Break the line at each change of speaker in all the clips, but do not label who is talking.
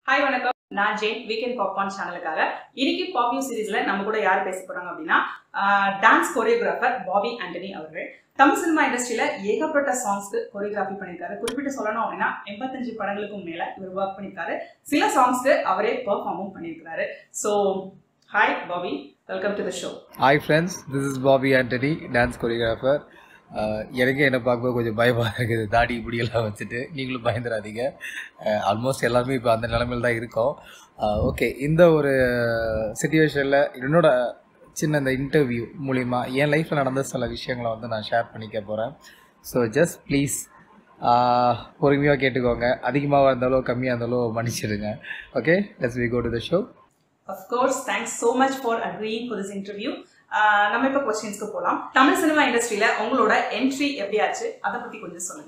Hi வணக்கம் நான் Jain weekend popcorn சேனலுக்காக இன்னைக்கு பாப்யூ சீரீஸ்ல நம்ம கூட யார் பேச போறாங்க அப்படின்னா டான்ஸ் கொரியோகிராஃபர் பாபி ஆண்டனி அவர்கள் தமிழ் சினிமா இண்டஸ்ட்ரியில ஏகப்பட்ட சாங்ஸ்க்கு கொரியோகிராஃபி பண்ணியிருக்காரு குறிப்பிட்டு சொல்லணும் அப்படின்னா எண்பத்தஞ்சு படங்களுக்கும் மேல இவர் ஒர்க் பண்ணியிருக்காரு சில சாங்ஸ்க்கு அவரே பெர்ஃபார்மும் பண்ணியிருக்காரு so hi Bobby welcome to the show
hi friends this is Bobby Antony dance choreographer எனக்கே என்ன பார்க்கும்போது கொஞ்சம் பயமாக இருக்குது தாடி இப்படியெல்லாம் வச்சுட்டு நீங்களும் பயந்துடாதீங்க ஆல்மோஸ்ட் எல்லாருமே இப்போ அந்த நிலமையில் தான் இருக்கோம் ஓகே இந்த ஒரு சுச்சுவேஷனில் என்னோட சின்ன இந்த இன்டர்வியூ மூலிமா என் லைஃப்பில் நடந்த சில விஷயங்களை வந்து நான் ஷேர் பண்ணிக்க போகிறேன் ஸோ ஜஸ்ட் ப்ளீஸ் பொறுமையாக கேட்டுக்கோங்க அதிகமாக இருந்தாலோ கம்மியாக இருந்தாலோ மன்னிச்சிடுங்க okay let's we go to the show
of course thanks so much for agreeing for this interview நம்ம இப்போ கொஸ்டின்ஸ்க்கு போகலாம் தமிழ் சினிமா இண்டஸ்ட்ரியில உங்களோட என்ட்ரி எப்படி ஆச்சு அதை பத்தி கொஞ்சம் சொல்லுங்க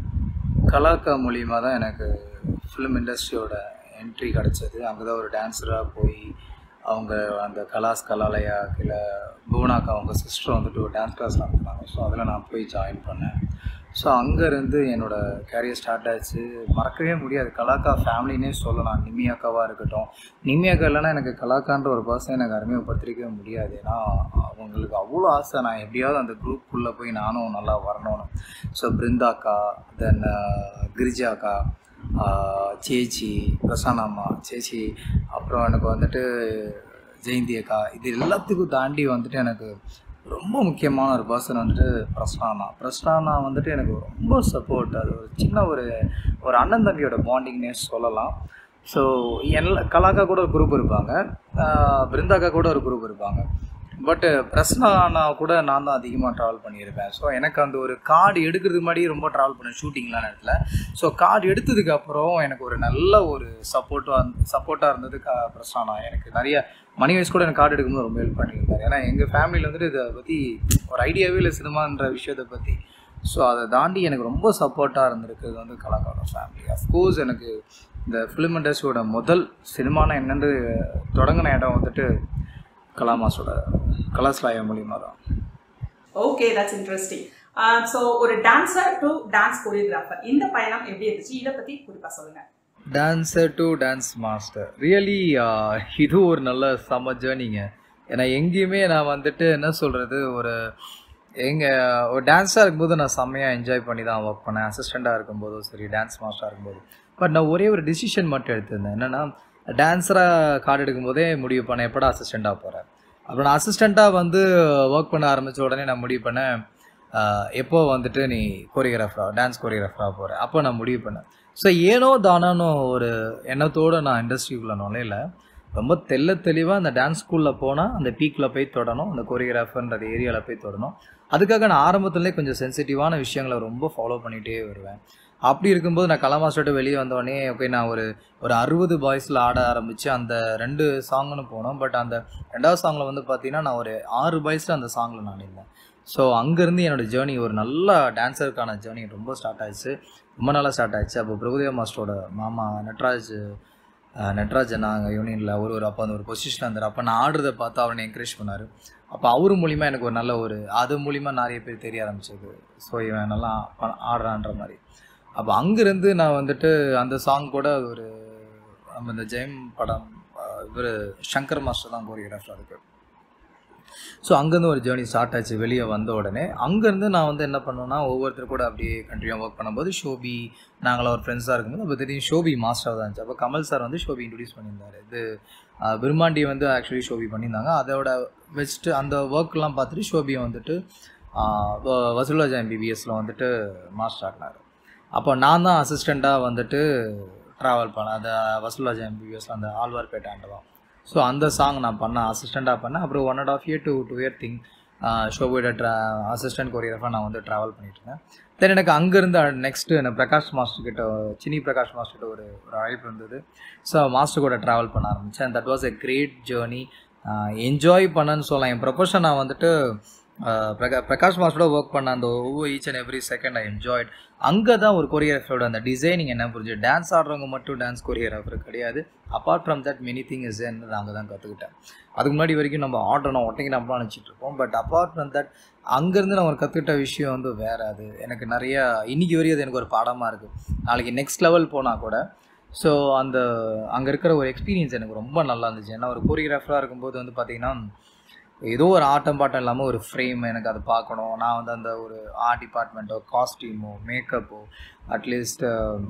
கலாக்கா மூலியமாக தான் எனக்கு ஃபிலிம் இண்டஸ்ட்ரியோட என்ட்ரி கிடச்சது அங்கே தான் ஒரு டான்ஸராக போய் அவங்க அந்த கலாஸ் கலாலயா கீழே புவனாக்கா அவங்க சிஸ்டர் வந்துட்டு ஒரு டான்ஸ் கிளாஸ் நடத்துனாங்க ஸோ அதில் நான் போய் ஜாயின் பண்ணேன் ஸோ அங்கேருந்து என்னோடய கேரியர் ஸ்டார்ட் ஆச்சு மறக்கவே முடியாது கலாக்கா ஃபேமிலினே சொல்லலாம் நிம்மி அக்காவாக இருக்கட்டும் நிம்மி அக்கா இல்லைன்னா எனக்கு கலாக்கான்ற ஒரு பர்சன் எனக்கு அறிமுகப்படுத்திருக்கவே முடியாது ஏன்னா அவங்களுக்கு அவ்வளோ ஆசை நான் எப்படியாவது அந்த குரூப்புக்குள்ளே போய் நானும் நல்லா வரணும்னு ஸோ பிருந்தாக்கா தென் கிரிஜாக்கா சேச்சி பிரசன்னாம்மா சேச்சி அப்புறம் எனக்கு வந்துட்டு ஜெயந்தி அக்கா இது எல்லாத்துக்கும் தாண்டி வந்துட்டு எனக்கு ரொம்ப முக்கியமான ஒரு பர்சன் வந்துட்டு பிரஸ்னானா பிரஸ்னானா வந்துட்டு எனக்கு ரொம்ப சப்போர்ட் அது ஒரு சின்ன ஒரு ஒரு அண்ணன் தம்பியோட பாண்டிங்னே சொல்லலாம் ஸோ எல்லா கலாக்கா கூட ஒரு குரூப் இருப்பாங்க பிருந்தாக்கா கூட ஒரு குரூப் இருப்பாங்க பட்டு பிரஸ்னானா கூட நான் தான் அதிகமாக ட்ராவல் பண்ணியிருப்பேன் ஸோ எனக்கு அந்த ஒரு கார்டு எடுக்கிறதுக்கு முன்னாடி ரொம்ப ட்ராவல் பண்ணேன் ஷூட்டிங்லாம் நேரத்தில் ஸோ கார்டு எடுத்ததுக்கு அப்புறம் எனக்கு ஒரு நல்ல ஒரு சப்போர்ட்டாக சப்போர்ட்டாக இருந்தது கா பிரஸ்னானா எனக்கு நிறைய மணி வயசு கூட எனக்கு கார்டு எடுக்கும்போது ரொம்ப ஹெல்ப் பண்ணியிருந்தார் ஏன்னா எங்கள் ஃபேமிலியில் வந்துட்டு இதை பற்றி ஒரு ஐடியாவே இல்லை சினிமான்ற விஷயத்தை பற்றி ஸோ அதை தாண்டி எனக்கு ரொம்ப சப்போர்ட்டாக இருந்திருக்குது வந்து கலாக்காரோட ஃபேமிலி அஃப்கோர்ஸ் எனக்கு இந்த ஃபிலிம் இண்டஸ்ட்ரியோட முதல் சினிமானா என்னென்று தொடங்கின இடம் வந்துட்டு கலாமாஸோட கலாஸ்லாய மூலியமாக தான்
ஓகே தட்ஸ் இன்ட்ரெஸ்டிங் ஸோ ஒரு டான்சர் டு டான்ஸ் கொரியோகிராஃபர் இந்த பயணம் எப்படி இருந்துச்சு இதை பத்தி குறிப்பா சொல்லுங்க
dancer to dance master really இது ஒரு நல்ல செம்ம ஜேர்னிங்க ஏன்னா எங்கேயுமே நான் வந்துட்டு என்ன சொல்கிறது ஒரு எங்கள் ஒரு டான்ஸாக இருக்கும்போது நான் செம்மையாக என்ஜாய் பண்ணி தான் ஒர்க் பண்ணேன் அசிஸ்டண்ட்டாக இருக்கும்போதும் சரி டான்ஸ் மாஸ்டராக இருக்கும்போது பட் நான் ஒரே ஒரு டிசிஷன் மட்டும் எடுத்திருந்தேன் என்னென்னா டான்ஸராக கார்டு எடுக்கும்போதே முடிவு பண்ணேன் எப்படா அசிஸ்டண்ட்டாக போகிறேன் அப்புறம் நான் அசிஸ்டண்ட்டாக வந்து ஒர்க் பண்ண ஆரம்பித்த உடனே நான் முடிவு பண்ணேன் எப்போ வந்துட்டு நீ கொரியோகிராஃபராக டான்ஸ் கொரியோகிராஃபராக போகிறேன் அப்போ நான் முடிவு பண்ணேன் ஸோ ஏனோ தானோன்னு ஒரு எண்ணத்தோடு நான் இண்டஸ்ட்ரிக்குள்ளே நுழையில ரொம்ப தெல்ல தெளிவாக அந்த டான்ஸ் ஸ்கூலில் போனால் அந்த பீக்கில் போய் தொடணும் அந்த கொரியோகிராஃபர்ன்ற ஏரியாவில் போய் தொடணும் அதுக்காக நான் ஆரம்பத்துலேயே கொஞ்சம் சென்சிட்டிவான விஷயங்களை ரொம்ப ஃபாலோ பண்ணிகிட்டே வருவேன் அப்படி இருக்கும்போது நான் கலாமாஸ்டர்ட்டு வெளியே வந்தோடனே ஓகே நான் ஒரு ஒரு அறுபது பாய்ஸில் ஆட ஆரம்பித்து அந்த ரெண்டு சாங்குன்னு போனோம் பட் அந்த ரெண்டாவது சாங்கில் வந்து பார்த்தீங்கன்னா நான் ஒரு ஆறு பாய்ஸில் அந்த சாங்கில் நான் இருந்தேன் ஸோ அங்கேருந்து என்னோடய ஜேர்னி ஒரு நல்ல டான்ஸருக்கான ஜேர்னி ரொம்ப ஸ்டார்ட் ஆயிடுச்சு ரொம்ப நாளாக ஸ்டார்ட் ஆயிடுச்சு அப்போ பிரபுதேவ மாஸ்டரோட மாமா நட்ராஜ் நட்ராஜ் நாங்கள் யூனியனில் ஒரு ஒரு அப்போ அந்த ஒரு பொசிஷனில் இருந்தார் அப்போ நான் ஆடுறதை பார்த்து அவனை என்கரேஜ் பண்ணார் அப்போ அவர் மூலிமா எனக்கு ஒரு நல்ல ஒரு அது மூலிமா நிறைய பேர் தெரிய ஆரம்பிச்சது ஸோ இவன் நல்லா ஆடுறான்ற மாதிரி அப்போ அங்கேருந்து நான் வந்துட்டு அந்த சாங் கூட ஒரு நம்ம இந்த ஜெயம் படம் இவர் சங்கர் மாஸ்டர் தான் கோரியோகிராஃபர் அதுக்கு ஸோ அங்கேருந்து ஒரு ஜேர்னி ஸ்டார்ட் ஆச்சு வெளியே வந்த உடனே அங்கேருந்து நான் வந்து என்ன பண்ணேன்னா ஒவ்வொருத்தர் கூட அப்படியே கண்டினியூ ஒர்க் பண்ணும்போது ஷோபி நாங்களாம் ஒரு ஃப்ரெண்ட்ஸாக இருக்கும்போது அப்போ திடீர்னு ஷோபி மாஸ்டர் தான் இருந்துச்சு அப்போ கமல் சார் வந்து ஷோபி இன்ட்ரடியூஸ் பண்ணியிருந்தார் இது பிரம்மாண்டி வந்து ஆக்சுவலி ஷோபி பண்ணியிருந்தாங்க அதோட வச்சுட்டு அந்த ஒர்க்லாம் பார்த்துட்டு ஷோபியை வந்துட்டு வசூலாஜா எம்பிபிஎஸ்சில் வந்துட்டு மாஸ்டர் ஆகினார் அப்போ நான் தான் அசிஸ்டண்ட்டாக வந்துட்டு ட்ராவல் பண்ணேன் அந்த வசூலாஜா எம்பிபிஎஸ்ல அந்த ஆழ்வார்பேட்டை ஆண்டதான் ஸோ அந்த சாங் நான் பண்ணேன் அசிஸ்டண்ட்டாக பண்ணேன் அப்புறம் one and half year to two year thing ஷோபோட ட்ரா அசிஸ்டன்ட் கொரியோகிராஃபர் நான் வந்து ட்ராவல் பண்ணிட்டு இருந்தேன் தென் எனக்கு அங்கேருந்து நெக்ஸ்ட்டு எனக்கு பிரகாஷ் மாஸ்டர் கிட்ட சினி பிரகாஷ் மாஸ்டர் கிட்ட ஒரு ஒரு அழைப்பு இருந்தது ஸோ மாஸ்டர் கூட ட்ராவல் பண்ண ஆரம்பித்தேன் that was a great journey enjoy பண்ணேன்னு சொல்லலாம் என் ப்ரொஃபஷன் நான் வந்துட்டு பிரகா பிரகாஷ் மாஸ்டரோட ஒர்க் பண்ண அந்த ஒவ்வொரு each and every second I enjoyed அங்கே தான் ஒரு கொரியோகிராஃபரோட அந்த டிசைனிங் என்ன புரிஞ்சு டான்ஸ் ஆடுறவங்க மட்டும் டான்ஸ் கொரியோகிராஃபர் கிடையாது apart from that many thing is என்று அங்கே தான் கற்றுக்கிட்டேன் அதுக்கு முன்னாடி வரைக்கும் நம்ம ஆடணும் ஒட்டைக்கு நம்ம நினச்சிட்டு இருப்போம் பட் அப்பார்ட் ஃப்ரம் தட் அங்கேருந்து நம்ம கற்றுக்கிட்ட விஷயம் வந்து வேறு அது எனக்கு நிறையா இன்றைக்கி வரையும் அது எனக்கு ஒரு பாடமாக இருக்குது நாளைக்கு நெக்ஸ்ட் லெவல் போனால் கூட ஸோ அந்த அங்கே இருக்கிற ஒரு எக்ஸ்பீரியன்ஸ் எனக்கு ரொம்ப நல்லா இருந்துச்சு ஏன்னா ஒரு கோரியோகிராஃபராக இருக்கும்போது வந்து பார்த்திங்கன்னா ஏதோ ஒரு ஆட்டம் பாட்டம் இல்லாமல் ஒரு ஃப்ரேம் எனக்கு அதை பார்க்கணும் நான் வந்து அந்த ஒரு ஆர்ட் டிபார்ட்மெண்ட்டோ காஸ்டியூமோ மேக்கப்போ அட்லீஸ்ட்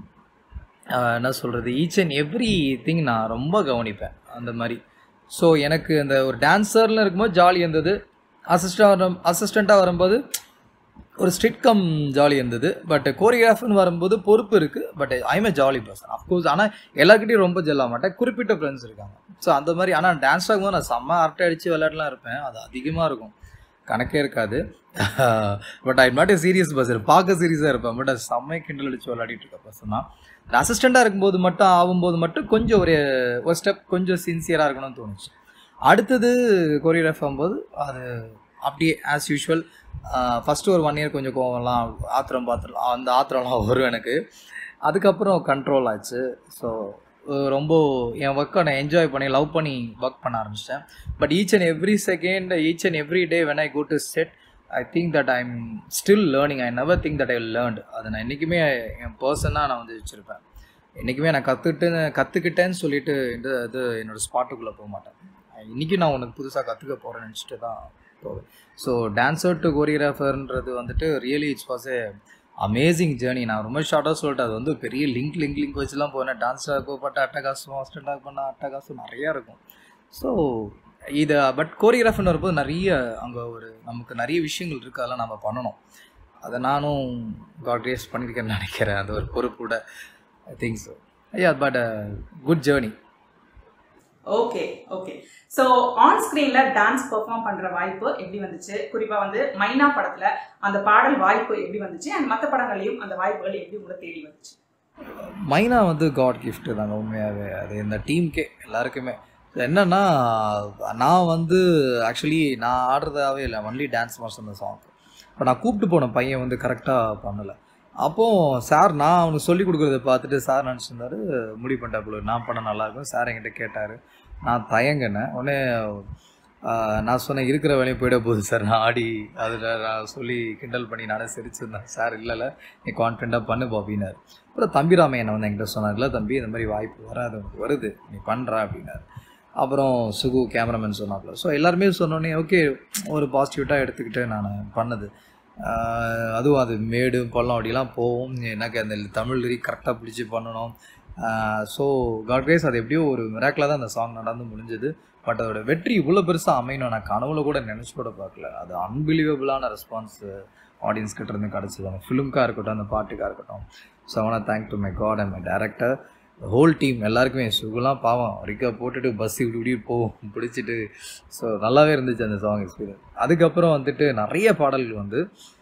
என்ன சொல்கிறது ஈச் அண்ட் எவ்ரி திங் நான் ரொம்ப கவனிப்பேன் அந்த மாதிரி ஸோ எனக்கு அந்த ஒரு டான்ஸர்னு இருக்கும்போது ஜாலி இருந்தது அசிஸ்டாக அசிஸ்டண்ட்டாக வரும்போது ஒரு ஸ்ட்ரிட் கம் ஜாலி இருந்தது பட் கோரியோகிராஃபர்னு வரும்போது பொறுப்பு இருக்குது but I'm a jolly person of course ஆனால் எல்லாருக்கிட்டையும் ரொம்ப ஜெல்ல மாட்டேன் குறிப்பிட்ட ஃப்ரெண்ட்ஸ் இருக்காங்க ஸோ அந்த மாதிரி ஆனால் டான்ஸ் ஆகும்போது நான் செம்ம அரட்டை அடித்து விளையாடலாம் இருப்பேன் அது அதிகமாக இருக்கும் கணக்கே இருக்காது but I not a serious person பார்க்க சீரியஸாக இருப்பேன் பட் அது செம்மை கிண்டல் அடித்து விளையாடிட்டு இருக்க பர்சன் தான் அசிஸ்டண்ட்டாக இருக்கும்போது மட்டும் ஆகும்போது மட்டும் கொஞ்சம் ஒரு ஒரு ஸ்டெப் கொஞ்சம் சின்சியராக இருக்கணும்னு தோணுச்சு அடுத்தது கொரியோகிராஃப் ஆகும்போது அது அப்படியே ஆஸ் யூஷுவல் ஃபஸ்ட்டு ஒரு ஒன் இயர் கொஞ்சம் கோவம்லாம் ஆத்திரம் பாத்திரம் அந்த ஆத்திரம்லாம் வரும் எனக்கு அதுக்கப்புறம் கண்ட்ரோல் ஆச்சு ஸோ ரொம்ப என் ஒர்க்கை நான் என்ஜாய் பண்ணி லவ் பண்ணி ஒர்க் பண்ண ஆரம்பிச்சிட்டேன் but each and every second each and every day when I go to set I think that I am still learning I never think that I learned அதை நான் என்றைக்குமே என் பர்சனாக நான் வந்து வச்சுருப்பேன் என்றைக்குமே நான் கற்றுட்டு கற்றுக்கிட்டேன்னு சொல்லிட்டு இந்த இது என்னோடய ஸ்பாட்டுக்குள்ளே போக மாட்டேன் இன்றைக்கி நான் உனக்கு புதுசாக கற்றுக்க போகிறேன்னு நினச்சிட்டு தான் போவேன் ஸோ டான்ஸர் டு கோரியோகிராஃபர்ன்றது வந்துட்டு really it's was a amazing journey நான் ரொம்ப ஷார்ட்டாக சொல்லிட்டேன் அது வந்து பெரிய லிங்க் லிங்க் லிங்க் வச்சுலாம் போனேன் டான்ஸாக போகப்பட்ட அட்டகாசம் அஸ்டண்டாக பண்ண அட்டகாசம் நிறையா இருக்கும் ஸோ இதை பட் கோரியோகிராஃபர்னு வரும்போது நிறைய அங்கே ஒரு நமக்கு நிறைய விஷயங்கள் இருக்குது அதெல்லாம் நம்ம பண்ணணும் அதை நானும் காட் ரேஸ் பண்ணியிருக்கேன்னு நினைக்கிறேன் அது ஒரு பொறுப்போட ஐ திங்க் ஸோ ஐயா but good journey
okay okay so on ஸ்க்ரீனில் டான்ஸ் பெர்ஃபார்ம் பண்ணுற வாய்ப்பு எப்படி வந்துச்சு குறிப்பாக வந்து மைனா படத்தில் அந்த பாடல் வாய்ப்பு எப்படி வந்துச்சு அண்ட் மற்ற படங்கள்லையும் அந்த வாய்ப்புகள் எப்படி உங்களை தேடி வந்துச்சு
மைனா வந்து காட் கிஃப்ட் தாங்க உண்மையாகவே அது இந்த டீமுக்கே எல்லாருக்குமே என்னன்னா நான் வந்து ஆக்சுவலி நான் ஆடுறதாவே இல்லை ஒன்லி டான்ஸ் மாஸ்டர் அந்த சாங் இப்போ நான் கூப்பிட்டு போன பையன் வந்து கரெக்டாக பண்ணலை அப்போது சார் நான் அவனுக்கு சொல்லி கொடுக்குறத பார்த்துட்டு சார் நினச்சிருந்தாரு முடிவு பண்ணிட்டாப்புல நான் பண்ண நல்லாயிருக்கும் சார் என்கிட்ட கேட்டார் நான் தயங்கினேன் உடனே நான் சொன்னேன் இருக்கிற வேலையும் போயிட போகுது சார் நான் ஆடி அதில் நான் சொல்லி கிண்டல் பண்ணி நானே சிரிச்சிருந்தேன் சார் இல்லைல்ல நீ கான்ஃபிடண்ட்டாக பண்ணு பாப்பினார் அப்புறம் தம்பிராமையனை வந்து என்கிட்ட சொன்னார் இல்லை தம்பி இந்த மாதிரி வாய்ப்பு வராது உனக்கு வருது நீ பண்ணுற அப்படின்னார் அப்புறம் சுகு கேமராமேன் சொன்னாப்புல ஸோ எல்லாருமே சொன்னோன்னே ஓகே ஒரு பாசிட்டிவிட்டாக எடுத்துக்கிட்டு நான் பண்ணது அதுவும் அது மேடு பள்ளம் அப்படிலாம் போகும் எனக்கு அந்த தமிழ் லிரிக் கரெக்டாக பிடிச்சி பண்ணணும் ஸோ காட் கிரேஸ் அது எப்படியோ ஒரு மிராக்கில் தான் அந்த சாங் நடந்து முடிஞ்சது பட் அதோட வெற்றி இவ்வளோ பெருசாக அமையணும் நான் கனவுல கூட நினச்சி கூட பார்க்கல அது அன்பிலீவபிளான ரெஸ்பான்ஸ் ஆடியன்ஸ் கிட்ட இருந்து கிடச்சிது அந்த ஃபிலிம்க்காக இருக்கட்டும் அந்த பாட்டுக்காக இருக்கட்டும் ஸோ அவனா thank to my God and my director whole team எல்லாருக்குமே சுகுலாம் பாவம் ரிக்கா போட்டுட்டு பஸ் இப்படி இப்படி போகும் பிடிச்சிட்டு ஸோ நல்லாவே இருந்துச்சு அந்த சாங் எக்ஸ்பீரியன்ஸ் அதுக்கப்புறம் வந்துட்டு நிறைய பாடல்கள் வந்து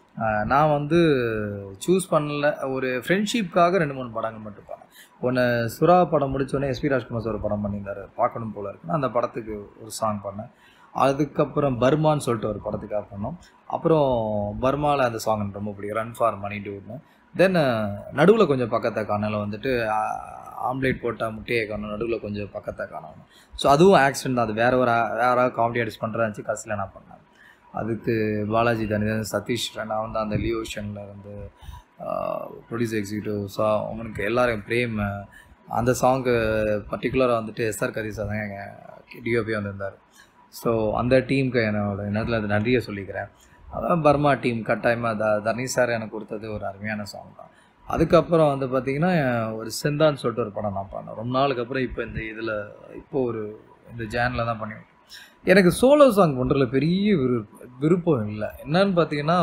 நான் வந்து சூஸ் பண்ணல ஒரு ஃப்ரெண்ட்ஷிப்காக ரெண்டு மூணு படங்கள் மட்டும் பண்ணேன் ஒன்று சுறா படம் முடிச்சோடனே எஸ்பி ராஜ்குமார் ஒரு படம் பண்ணியிருந்தார் பார்க்கணும் போல இருக்குன்னு அந்த படத்துக்கு ஒரு சாங் பண்ணேன் அதுக்கப்புறம் பர்மான்னு சொல்லிட்டு ஒரு படத்துக்காக பண்ணோம் அப்புறம் பர்மாவில் அந்த சாங் எனக்கு ரொம்ப பிடிக்கும் ரன் ஃபார் மணி டூன்னு தென் நடுவில் கொஞ்சம் பக்கத்தை காணல வந்துட்டு ஆம்லேட் போட்டால் முட்டையை காணும் நடுவில் கொஞ்சம் பக்கத்தை காணணும் ஸோ அதுவும் ஆக்சிடென்ட் தான் அது வேற ஒரு வேற காமெடி அடிஸ் பண்ணுறாச்சு கடைசியில் நான் பண்ணேன் அதுக்கு பாலாஜி தனிதன் சதீஷ் நான் வந்து அந்த லியோ ஓஷனில் வந்து ப்ரொடியூசர் எக்ஸிக்யூட்டிவ் ஸோ அவனுக்கு எல்லாரும் பிரேம் அந்த சாங்கு பர்டிகுலராக வந்துட்டு எஸ்ஆர் கதீஸா தான் எங்கள் டிஓபி வந்திருந்தார் ஸோ அந்த டீமுக்கு என்னோட நேரத்தில் அது நன்றியை சொல்லிக்கிறேன் அதான் பர்மா டீம் கட்டாயமாக த தர்ணி சார் எனக்கு கொடுத்தது ஒரு அருமையான சாங் தான் அதுக்கப்புறம் வந்து பார்த்திங்கன்னா ஒரு செந்தான்னு சொல்லிட்டு ஒரு படம் நான் பண்ணேன் ரொம்ப நாளுக்கு அப்புறம் இப்போ இந்த இதில் இப்போ ஒரு இந்த ஜேனில் தான் பண்ணி எனக்கு சோலோ சாங் பண்ணுறதுல பெரிய விருப்பம் விருப்பம் இல்லை என்னன்னு பார்த்தீங்கன்னா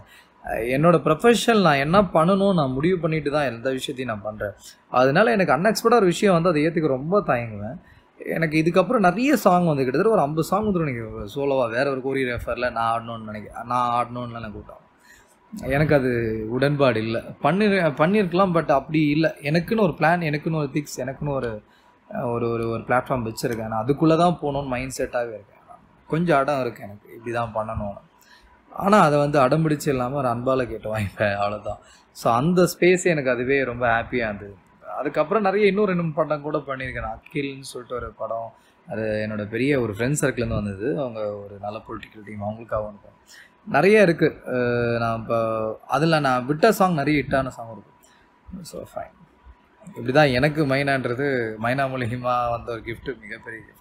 என்னோட ப்ரொஃபஷன் நான் என்ன பண்ணணும் நான் முடிவு பண்ணிட்டு தான் எந்த விஷயத்தையும் நான் பண்ணுறேன் அதனால எனக்கு அன்எக்ஸ்பெக்டாக ஒரு விஷயம் வந்து அதை ஏற்றுக்க ரொம்ப தயங்குவேன் எனக்கு இதுக்கப்புறம் நிறைய சாங் வந்து கிட்டத்தட்ட ஒரு ஐம்பது சாங் வந்து எனக்கு சோலோவாக வேற ஒரு கோரியோகிராஃபரில் நான் ஆடணும்னு நினைக்கிறேன் நான் ஆடணும்னு எனக்கு கூட்டம் எனக்கு அது உடன்பாடு இல்லை பண்ணி பண்ணியிருக்கலாம் பட் அப்படி இல்லை எனக்குன்னு ஒரு பிளான் எனக்குன்னு ஒரு திக்ஸ் எனக்குன்னு ஒரு ஒரு ஒரு ஒரு பிளாட்ஃபார்ம் வச்சுருக்கேன் நான் அதுக்குள்ளே தான் போகணுன்னு மைண்ட் செட்டாகவே இருக்கேன் கொஞ்சம் அடம் இருக்குது எனக்கு இப்படி தான் பண்ணணும் ஆனால் அதை வந்து அடம்பிடிச்சு இல்லாமல் ஒரு அன்பால் கேட்டு வாங்கிப்பேன் அவ்வளோதான் ஸோ அந்த ஸ்பேஸே எனக்கு அதுவே ரொம்ப ஹாப்பியாக இருந்தது அதுக்கப்புறம் நிறைய இன்னும் ரெண்டு மூணு படம் கூட பண்ணியிருக்கேன் அக்கில்னு சொல்லிட்டு ஒரு படம் அது என்னோட பெரிய ஒரு ஃப்ரெண்ட் சர்க்கிள்லேருந்து வந்தது அவங்க ஒரு நல்ல பொலிட்டிக்கல் டீம் அவங்களுக்காக ஒன்று நிறைய இருக்குது நான் இப்போ அதில் நான் விட்ட சாங் நிறைய ஹிட்டான சாங் இருக்கும் ஸோ ஃபைன் இப்படி தான் எனக்கு மைனான்றது மைனா மூலியமா வந்த ஒரு gift மிகப்பெரிய gift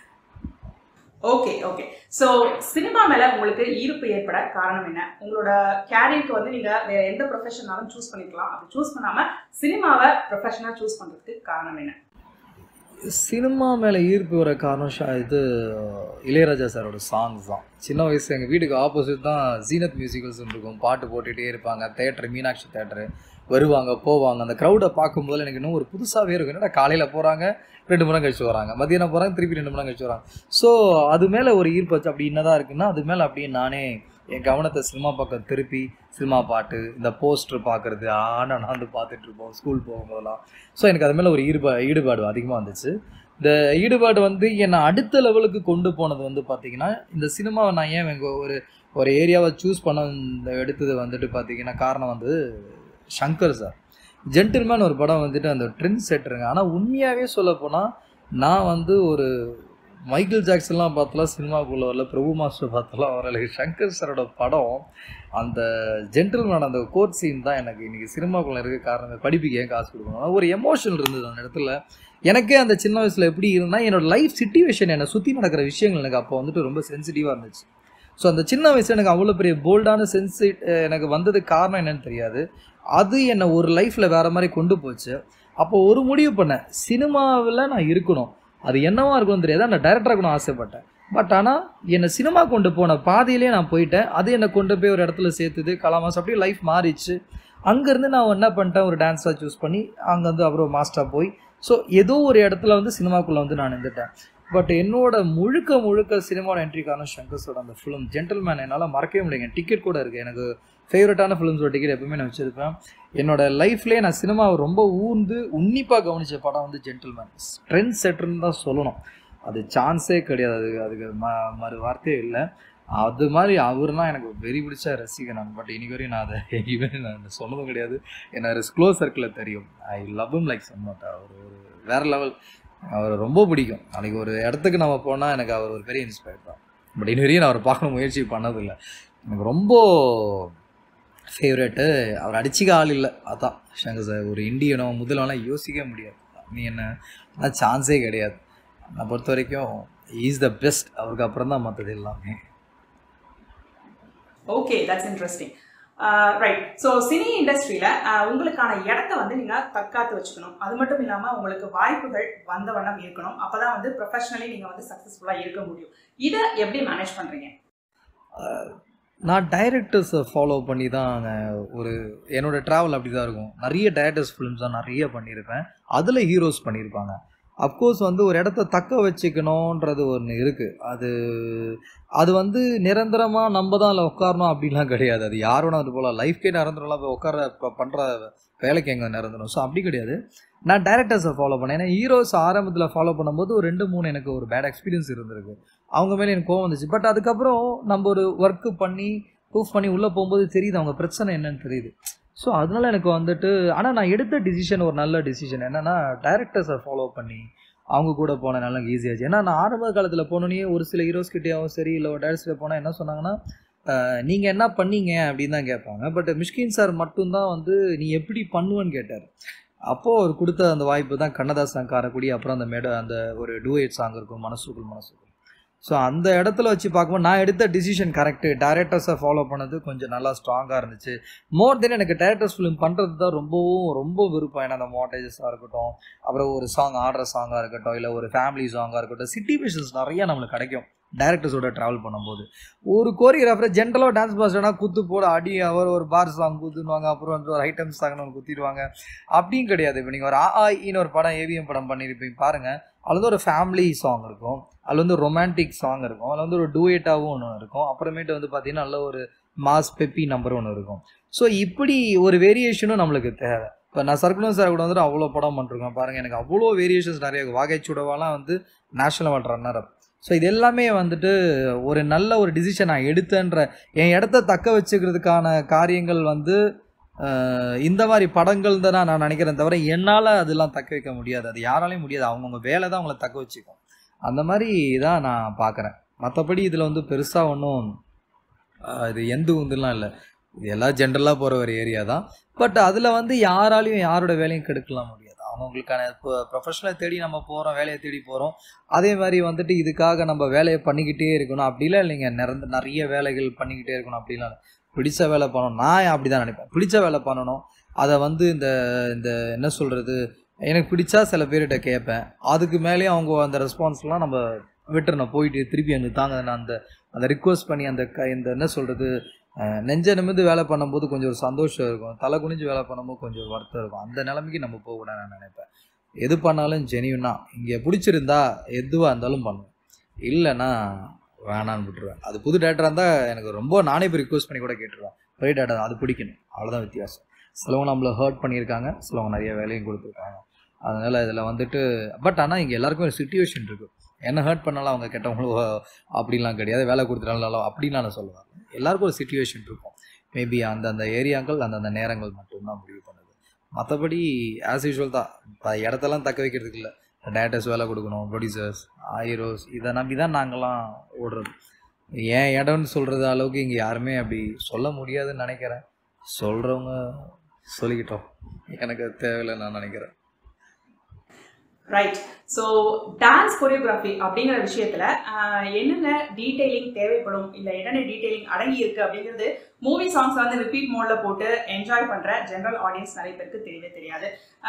okay okay so cinema மேல உங்களுக்கு ஈர்ப்பு ஏற்பட காரணம் என்ன உங்களோட கேரியருக்கு வந்து நீங்க வேற எந்த ப்ரொஃபஷனாலும் சூஸ் பண்ணிக்கலாம் அப்படி சூஸ் பண்ணாம சினிமாவை ப்ரொஃபஷனா சூஸ் பண்றதுக்கு காரணம் என்ன
சினிமா மேலே ஈர்ப்பு வர காரணம் ஷா இது இளையராஜா சாரோட சாங்ஸ் தான் சின்ன வயசு எங்கள் வீட்டுக்கு ஆப்போசிட் தான் ஜீனத் மியூசிக்கல்ஸ் இருக்கும் பாட்டு போட்டுகிட்டே இருப்பாங்க தேட்டர் மீனாட்சி தேட்டரு வருவாங்க போவாங்க அந்த க்ரௌடை பார்க்கும்போது எனக்கு இன்னும் ஒரு புதுசாகவே இருக்கும் என்னடா காலையில் போகிறாங்க ரெண்டு மணி நேரம் கழிச்சு வராங்க மதியானம் போகிறாங்க திருப்பி ரெண்டு மணி நேரம் கழிச்சு வராங்க ஸோ அது மேலே ஒரு ஈர்ப்பு வச்சு அப்படி என்னதான் இருக்குன்னா அது மேலே அப்படியே நானே என் கவனத்தை சினிமா பக்கம் திருப்பி சினிமா பாட்டு இந்த போஸ்டர் பார்க்குறது ஆனால் நான் வந்து பார்த்துட்டு இருப்போம் ஸ்கூல் போகும்போதெல்லாம் ஸோ எனக்கு அது மேலே ஒரு ஈடுபா ஈடுபாடு அதிகமாக வந்துச்சு இந்த ஈடுபாடு வந்து என்னை அடுத்த லெவலுக்கு கொண்டு போனது வந்து பார்த்தீங்கன்னா இந்த சினிமாவை நான் ஏன் எங்கள் ஒரு ஒரு ஏரியாவை சூஸ் பண்ண இந்த எடுத்தது வந்துட்டு பார்த்தீங்கன்னா காரணம் வந்து சங்கர் சார் ஜென்டில்மேன் ஒரு படம் வந்துட்டு அந்த ட்ரெண்ட் செட்டுருங்க ஆனால் உண்மையாகவே சொல்லப்போனால் நான் வந்து ஒரு மைக்கேல் ஜாக்சன்லாம் பார்த்தலாம் சினிமாக்குள்ளே வரல பிரபு மாஸ்டர் பார்த்தலாம் வரல சங்கர் சாரோட படம் அந்த ஜென்டில்மேன் அந்த கோர்ட் சீன் தான் எனக்கு இன்றைக்கி சினிமாக்குள்ளே இருக்க காரணம் படிப்புக்கு ஏன் காசு கொடுக்கணும் ஆனா ஒரு எமோஷன் இருந்தது அந்த இடத்துல எனக்கே அந்த சின்ன வயசில் எப்படி இருந்தால் என்னோட லைஃப் சுச்சுவேஷன் என்னை சுற்றி நடக்கிற விஷயங்கள் எனக்கு அப்போ வந்துட்டு ரொம்ப சென்சிட்டிவாக இருந்துச்சு ஸோ அந்த சின்ன வயசுல எனக்கு அவ்வளோ பெரிய போல்டான சென்சி எனக்கு வந்ததுக்கு காரணம் என்னன்னு தெரியாது அது என்னை ஒரு லைஃப்பில் வேறு மாதிரி கொண்டு போச்சு அப்போ ஒரு முடிவு பண்ணேன் சினிமாவில் நான் இருக்கணும் அது என்னவா இருக்கணும் தெரியாது நான் டைரக்டராக இருக்கணும் ஆசைப்பட்டேன் பட் ஆனால் என்னை சினிமா கொண்டு போன பாதையிலே நான் போயிட்டேன் அது என்னை கொண்டு போய் ஒரு இடத்துல சேர்த்துது கலாமாஸ் அப்படியே லைஃப் மாறிச்சு அங்கேருந்து நான் என்ன பண்ணிட்டேன் ஒரு டான்ஸாக சூஸ் பண்ணி அங்கே வந்து அப்புறம் மாஸ்டர் போய் ஸோ ஏதோ ஒரு இடத்துல வந்து சினிமாக்குள்ளே வந்து நான் இருந்துட்டேன் பட் என்னோட முழுக்க முழுக்க சினிமாவோட என்ட்ரி காரணம் சங்கர்ஸோட அந்த ஃபிலிம் ஜென்டில்மேன் என்னால் மறக்கவே முடியல டிக்கெட் கூட இருக்குது எனக்கு ஃபேவரட்டான ஃபிலிம்ஸோட டிக்கெட் எப்பவுமே நான் வச்சுருப்பேன் என்னோட லைஃப்லேயே நான் சினிமாவை ரொம்ப ஊர்ந்து உன்னிப்பாக கவனித்த படம் வந்து ஜென்டில்மேன் ட்ரெண்ட் செட்டர்னு தான் சொல்லணும் அது சான்ஸே கிடையாது அது அதுக்கு ம மறு வார்த்தையே இல்லை அது மாதிரி அவர்னா எனக்கு வெறி பிடிச்ச ரசிகன் நான் பட் இன்னைக்கு வரையும் நான் அதை எங்கேயுமே நான் சொன்னதும் கிடையாது என்ன க்ளோஸ் சர்க்கிளில் தெரியும் I love him like something அவர் ஒரு வேற லெவல் அவரை ரொம்ப பிடிக்கும் நாளைக்கு ஒரு இடத்துக்கு நம்ம போனால் எனக்கு அவர் ஒரு பெரிய இன்ஸ்பயர் தான் பட் இன்ன வரையும் நான் அவர் பார்க்கணும் முயற்சி பண்ணதில்லை எனக்கு ரொம்ப ஃபேவரெட்டு அவர் அடிச்சிக்க ஆள் இல்லை அதான் சங்கர் சார் ஒரு இந்தியனோ முதலெல்லாம் யோசிக்கவே முடியாது நீ என்ன ஆனால் சான்ஸே கிடையாது நான் பொறுத்த வரைக்கும் இஸ் த பெஸ்ட் அவருக்கு அப்புறம் தான் மற்றது எல்லாமே
okay that's interesting right so cine இண்டஸ்ட்ரியில் உங்களுக்கான இடத்த வந்து நீங்கள் தற்காத்து வச்சுக்கணும் அது மட்டும் இல்லாமல் உங்களுக்கு வாய்ப்புகள் வந்த வண்ணம் இருக்கணும் அப்போ தான் வந்து ப்ரொஃபஷனலி நீங்கள் வந்து சக்ஸஸ்ஃபுல்லாக இருக்க முடியும் இதை எப்படி மேனேஜ் பண்ணுறீங்க
நான் டைரக்டர்ஸை ஃபாலோ பண்ணி தான் நான் ஒரு என்னோடய ட்ராவல் அப்படி தான் இருக்கும் நிறைய டைரக்டர்ஸ் ஃபிலிம்ஸ் தான் நிறைய பண்ணியிருப்பேன் அதில் ஹீரோஸ் பண்ணியிருப்பாங்க அப்கோர்ஸ் வந்து ஒரு இடத்த தக்க வச்சுக்கணுன்றது ஒன்று இருக்குது அது அது வந்து நிரந்தரமாக நம்ம தான் அதில் உட்காரணும் அப்படிலாம் கிடையாது அது யாரோட அது போல் லைஃப்கே நிரந்தரம்லாம் போய் உட்கார இப்போ பண்ணுற வேலைக்கு எங்கே நிரந்தரம் ஸோ அப்படி கிடையாது நான் டேரக்டர்ஸை ஃபாலோ பண்ணேன் ஏன்னா ஹீரோஸ் ஆரம்பத்தில் ஃபாலோ பண்ணும்போது ஒரு ரெண்டு மூணு எனக்கு ஒரு பேட் எக்ஸ்பீரியன்ஸ் இருந்திருக்கு அவங்க மேலே எனக்கு கோவம் வந்துச்சு பட் அதுக்கப்புறம் நம்ம ஒரு ஒர்க்கு பண்ணி ப்ரூஃப் பண்ணி உள்ளே போகும்போது தெரியுது அவங்க பிரச்சனை என்னன்னு தெரியுது ஸோ அதனால எனக்கு வந்துட்டு ஆனால் நான் எடுத்த டிசிஷன் ஒரு நல்ல டிசிஷன் என்னென்னா டைரக்டர்ஸை ஃபாலோ பண்ணி அவங்க கூட போன நல்லா ஈஸியாச்சு ஏன்னா நான் ஆரம்ப காலத்தில் போனோன்னே ஒரு சில ஹீரோஸ் கிட்டேயாவும் சரி இல்லை ஒரு டேரக்டர்ஸில் போனால் என்ன சொன்னாங்கன்னா நீங்கள் என்ன பண்ணீங்க அப்படின்னு தான் கேட்பாங்க பட் மிஷ்கின் சார் மட்டும்தான் வந்து நீ எப்படி பண்ணுவேன்னு கேட்டார் அப்போது அவர் கொடுத்த அந்த வாய்ப்பு தான் கண்ணதாசன் காரக்குடி அப்புறம் அந்த மேட அந்த ஒரு டூயட் சாங் இருக்கும் மனசுக்குள் மனசுக்குள் ஸோ அந்த இடத்துல வச்சு பார்க்கும்போது நான் எடுத்த டிசிஷன் கரெக்டு டேரக்டர்ஸை ஃபாலோ பண்ணது கொஞ்சம் நல்லா ஸ்ட்ராங்காக இருந்துச்சு மோர் தென் எனக்கு டேரக்டர்ஸ் ஃபிலிம் பண்ணுறது தான் ரொம்பவும் ரொம்ப விருப்பம் ஏன்னா அந்த மோட்டேஜஸாக இருக்கட்டும் அப்புறம் ஒரு சாங் ஆடுற சாங்காக இருக்கட்டும் இல்லை ஒரு ஃபேமிலி சாங்காக இருக்கட்டும் சிட்டிவேஷன்ஸ் நிறையா நம்மளுக்கு கிடைக்கும் டேரக்டர்ஸோட ட்ராவல் பண்ணும்போது ஒரு கோரியோகிராஃபர் ஜென்ரலாக டான்ஸ் மாஸ்டர்னா குத்து போட அடி அவர் ஒரு பார் சாங் குத்துனுவாங்க அப்புறம் வந்து ஒரு ஐட்டம் சாங்னு ஒன்று குத்திடுவாங்க அப்படியும் கிடையாது இப்போ நீங்கள் ஒரு ஆஇன்னு ஒரு படம் ஏவிஎம் படம் பண்ணியிருப்பீங்க பாருங்கள் அதில் வந்து ஒரு ஃபேமிலி சாங் இருக்கும் அதில் வந்து ரொமான்டிக் சாங் இருக்கும் அதில் வந்து ஒரு டூயட்டாகவும் ஒன்று இருக்கும் அப்புறமேட்டு வந்து பார்த்தீங்கன்னா நல்ல ஒரு மாஸ் பெப்பி நம்பர் ஒன்று இருக்கும் ஸோ இப்படி ஒரு வேரியேஷனும் நம்மளுக்கு தேவை இப்போ நான் சர்க்குலர் சார் கூட வந்துட்டு அவ்வளோ படம் பண்ணிருக்கேன் பாருங்கள் எனக்கு அவ்வளோ வேரியேஷன்ஸ் நிறைய இருக்கும் வாகை சுடவாலாம் வந்து national award runner up so இது எல்லாமே வந்துட்டு ஒரு நல்ல ஒரு டிசிஷன் நான் எடுத்தேன்ற என் இடத்த தக்க வச்சுக்கிறதுக்கான காரியங்கள் வந்து இந்த மாதிரி படங்கள் தான் நான் நினைக்கிறேன் தவிர என்னால் அதெல்லாம் தக்க வைக்க முடியாது அது யாராலையும் முடியாது அவங்கவுங்க வேலை தான் அவங்கள தக்க வச்சுக்கும் அந்த மாதிரி தான் நான் பார்க்குறேன் மற்றபடி இதில் வந்து பெருசாக ஒன்றும் இது எந்த உந்துலாம் இல்லை இது எல்லாம் ஜென்ரலாக போகிற ஒரு ஏரியா தான் பட் அதில் வந்து யாராலையும் யாரோட வேலையும் கெடுக்கலாம் முடியாது அவங்கவுங்களுக்கான இப்போ ப்ரொஃபஷனலை தேடி நம்ம போகிறோம் வேலையை தேடி போகிறோம் அதே மாதிரி வந்துட்டு இதுக்காக நம்ம வேலையை பண்ணிக்கிட்டே இருக்கணும் அப்படிலாம் இல்லைங்க நிறந்த நிறைய வேலைகள் பண்ணிக்கிட்டே இருக்கணும் அப்படிலாம் இல்லை. பிடிச்ச வேலை பண்ணணும் நான் அப்படி தான் நினைப்பேன் பிடிச்ச வேலை பண்ணணும் அதை வந்து இந்த இந்த என்ன சொல்கிறது எனக்கு பிடிச்சா சில பேர்கிட்ட கேட்பேன் அதுக்கு மேலேயும் அவங்க அந்த ரெஸ்பான்ஸ்லாம் நம்ம விட்டுறணும் போயிட்டு திருப்பி எனக்கு தாங்க நான் அந்த அந்த ரிக்வஸ்ட் பண்ணி அந்த க இந்த என்ன சொல்கிறது நெஞ்ச நிமிர்ந்து வேலை பண்ணும்போது கொஞ்சம் ஒரு சந்தோஷம் இருக்கும் தலை குனிஞ்சு வேலை பண்ணும்போது கொஞ்சம் ஒரு வருத்தம் இருக்கும் அந்த நிலைமைக்கு நம்ம போகக்கூடாது நான் நினைப்பேன் எது பண்ணாலும் ஜெனியூனா இங்கே பிடிச்சிருந்தா எதுவாக இருந்தாலும் பண்ணுவேன் இல்லைன்னா வேணான்னு விட்டுருவேன் அது புது டேட்டராக இருந்தால் எனக்கு ரொம்ப நானே போய் ரிக்வஸ்ட் பண்ணி கூட கேட்டுருவேன் பழைய டேட்டா அது பிடிக்கணும் அவ்வளோதான் வித்தியாசம் சிலவங்க நம்மளை ஹர்ட் பண்ணியிருக்காங்க சிலவங்க நிறைய வேலையும் கொடுத்துருக்காங்க அதனால் இதில் வந்துட்டு பட் ஆனால் இங்கே எல்லாருக்கும் ஒரு சுச்சுவேஷன் இருக்குது என்ன ஹர்ட் பண்ணாலும் அவங்க கெட்டவங்களோ அப்படிலாம் கிடையாது வேலை கொடுத்துட்டாலும் அப்படின்லாம் நான் சொல்லுவேன் எல்லாருக்கும் ஒரு சுச்சுவேஷன் இருக்கும் மேபி அந்தந்த ஏரியாக்கள் அந்தந்த நேரங்கள் மட்டும்தான் முடிவு பண்ணுது மற்றபடி ஆஸ் யூஷுவல் தான் இப்போ இடத்தெல்லாம் தக்க வைக்கிறதுக்கு இல்லை டேரக்டர்ஸ் வேலை கொடுக்கணும் ப்ரொடியூசர்ஸ் ஹீரோஸ் இதை நம்பி தான் நாங்கள்லாம் ஓடுறது ஏன் இடம்னு சொல்கிறது அளவுக்கு இங்கே யாருமே அப்படி சொல்ல முடியாதுன்னு நினைக்கிறேன் சொல்கிறவங்க சொல்லிக்கிட்டோம் எனக்கு அது தேவையில்லை நான் நினைக்கிறேன்
ரைட் ஸோ டான்ஸ் கொரியோகிராஃபி அப்படிங்கிற விஷயத்துல ஆஹ், என்னென்ன டீடைலிங் தேவைப்படும் இல்லை என்னென்ன டீடைலிங் அடங்கி இருக்கு அப்படிங்கிறது மூவி சாங்ஸ் வந்து ரிப்பீட் மோட்ல போட்டு என்ஜாய் பண்ற ஜென்ரல் ஆடியன்ஸ் நிறைய பேருக்கு தெரியவே தெரியாது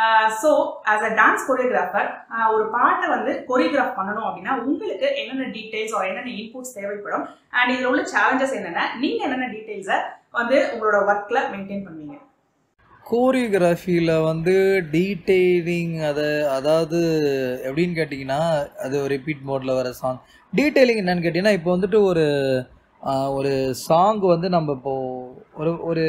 so as a dance choreographer ஒரு பாட்டை வந்து கொரியோகிராஃப் பண்ணணும் அப்படின்னா உங்களுக்கு என்னென்ன டீடைல்ஸ் ஒரு என்னென்ன இன்புட்ஸ் தேவைப்படும் அண்ட் இதில் உள்ள சேலஞ்சஸ் என்னென்ன நீங்க என்னென்ன டீடைல்ஸை வந்து உங்களோட ஒர்க்ல மெயின்டைன் பண்ணுவீங்க
கோரியோகிராஃபியில் வந்து டீட்டெயிலிங் அதை அதாவது எப்படின்னு கேட்டிங்கன்னா அது ரிப்பீட் மோடில் வர சாங் டீட்டெயிலிங் என்னன்னு கேட்டிங்கன்னா இப்போ வந்துட்டு ஒரு ஆஹ், ஒரு சாங் வந்து நம்ம இப்போ ஒரு ஒரு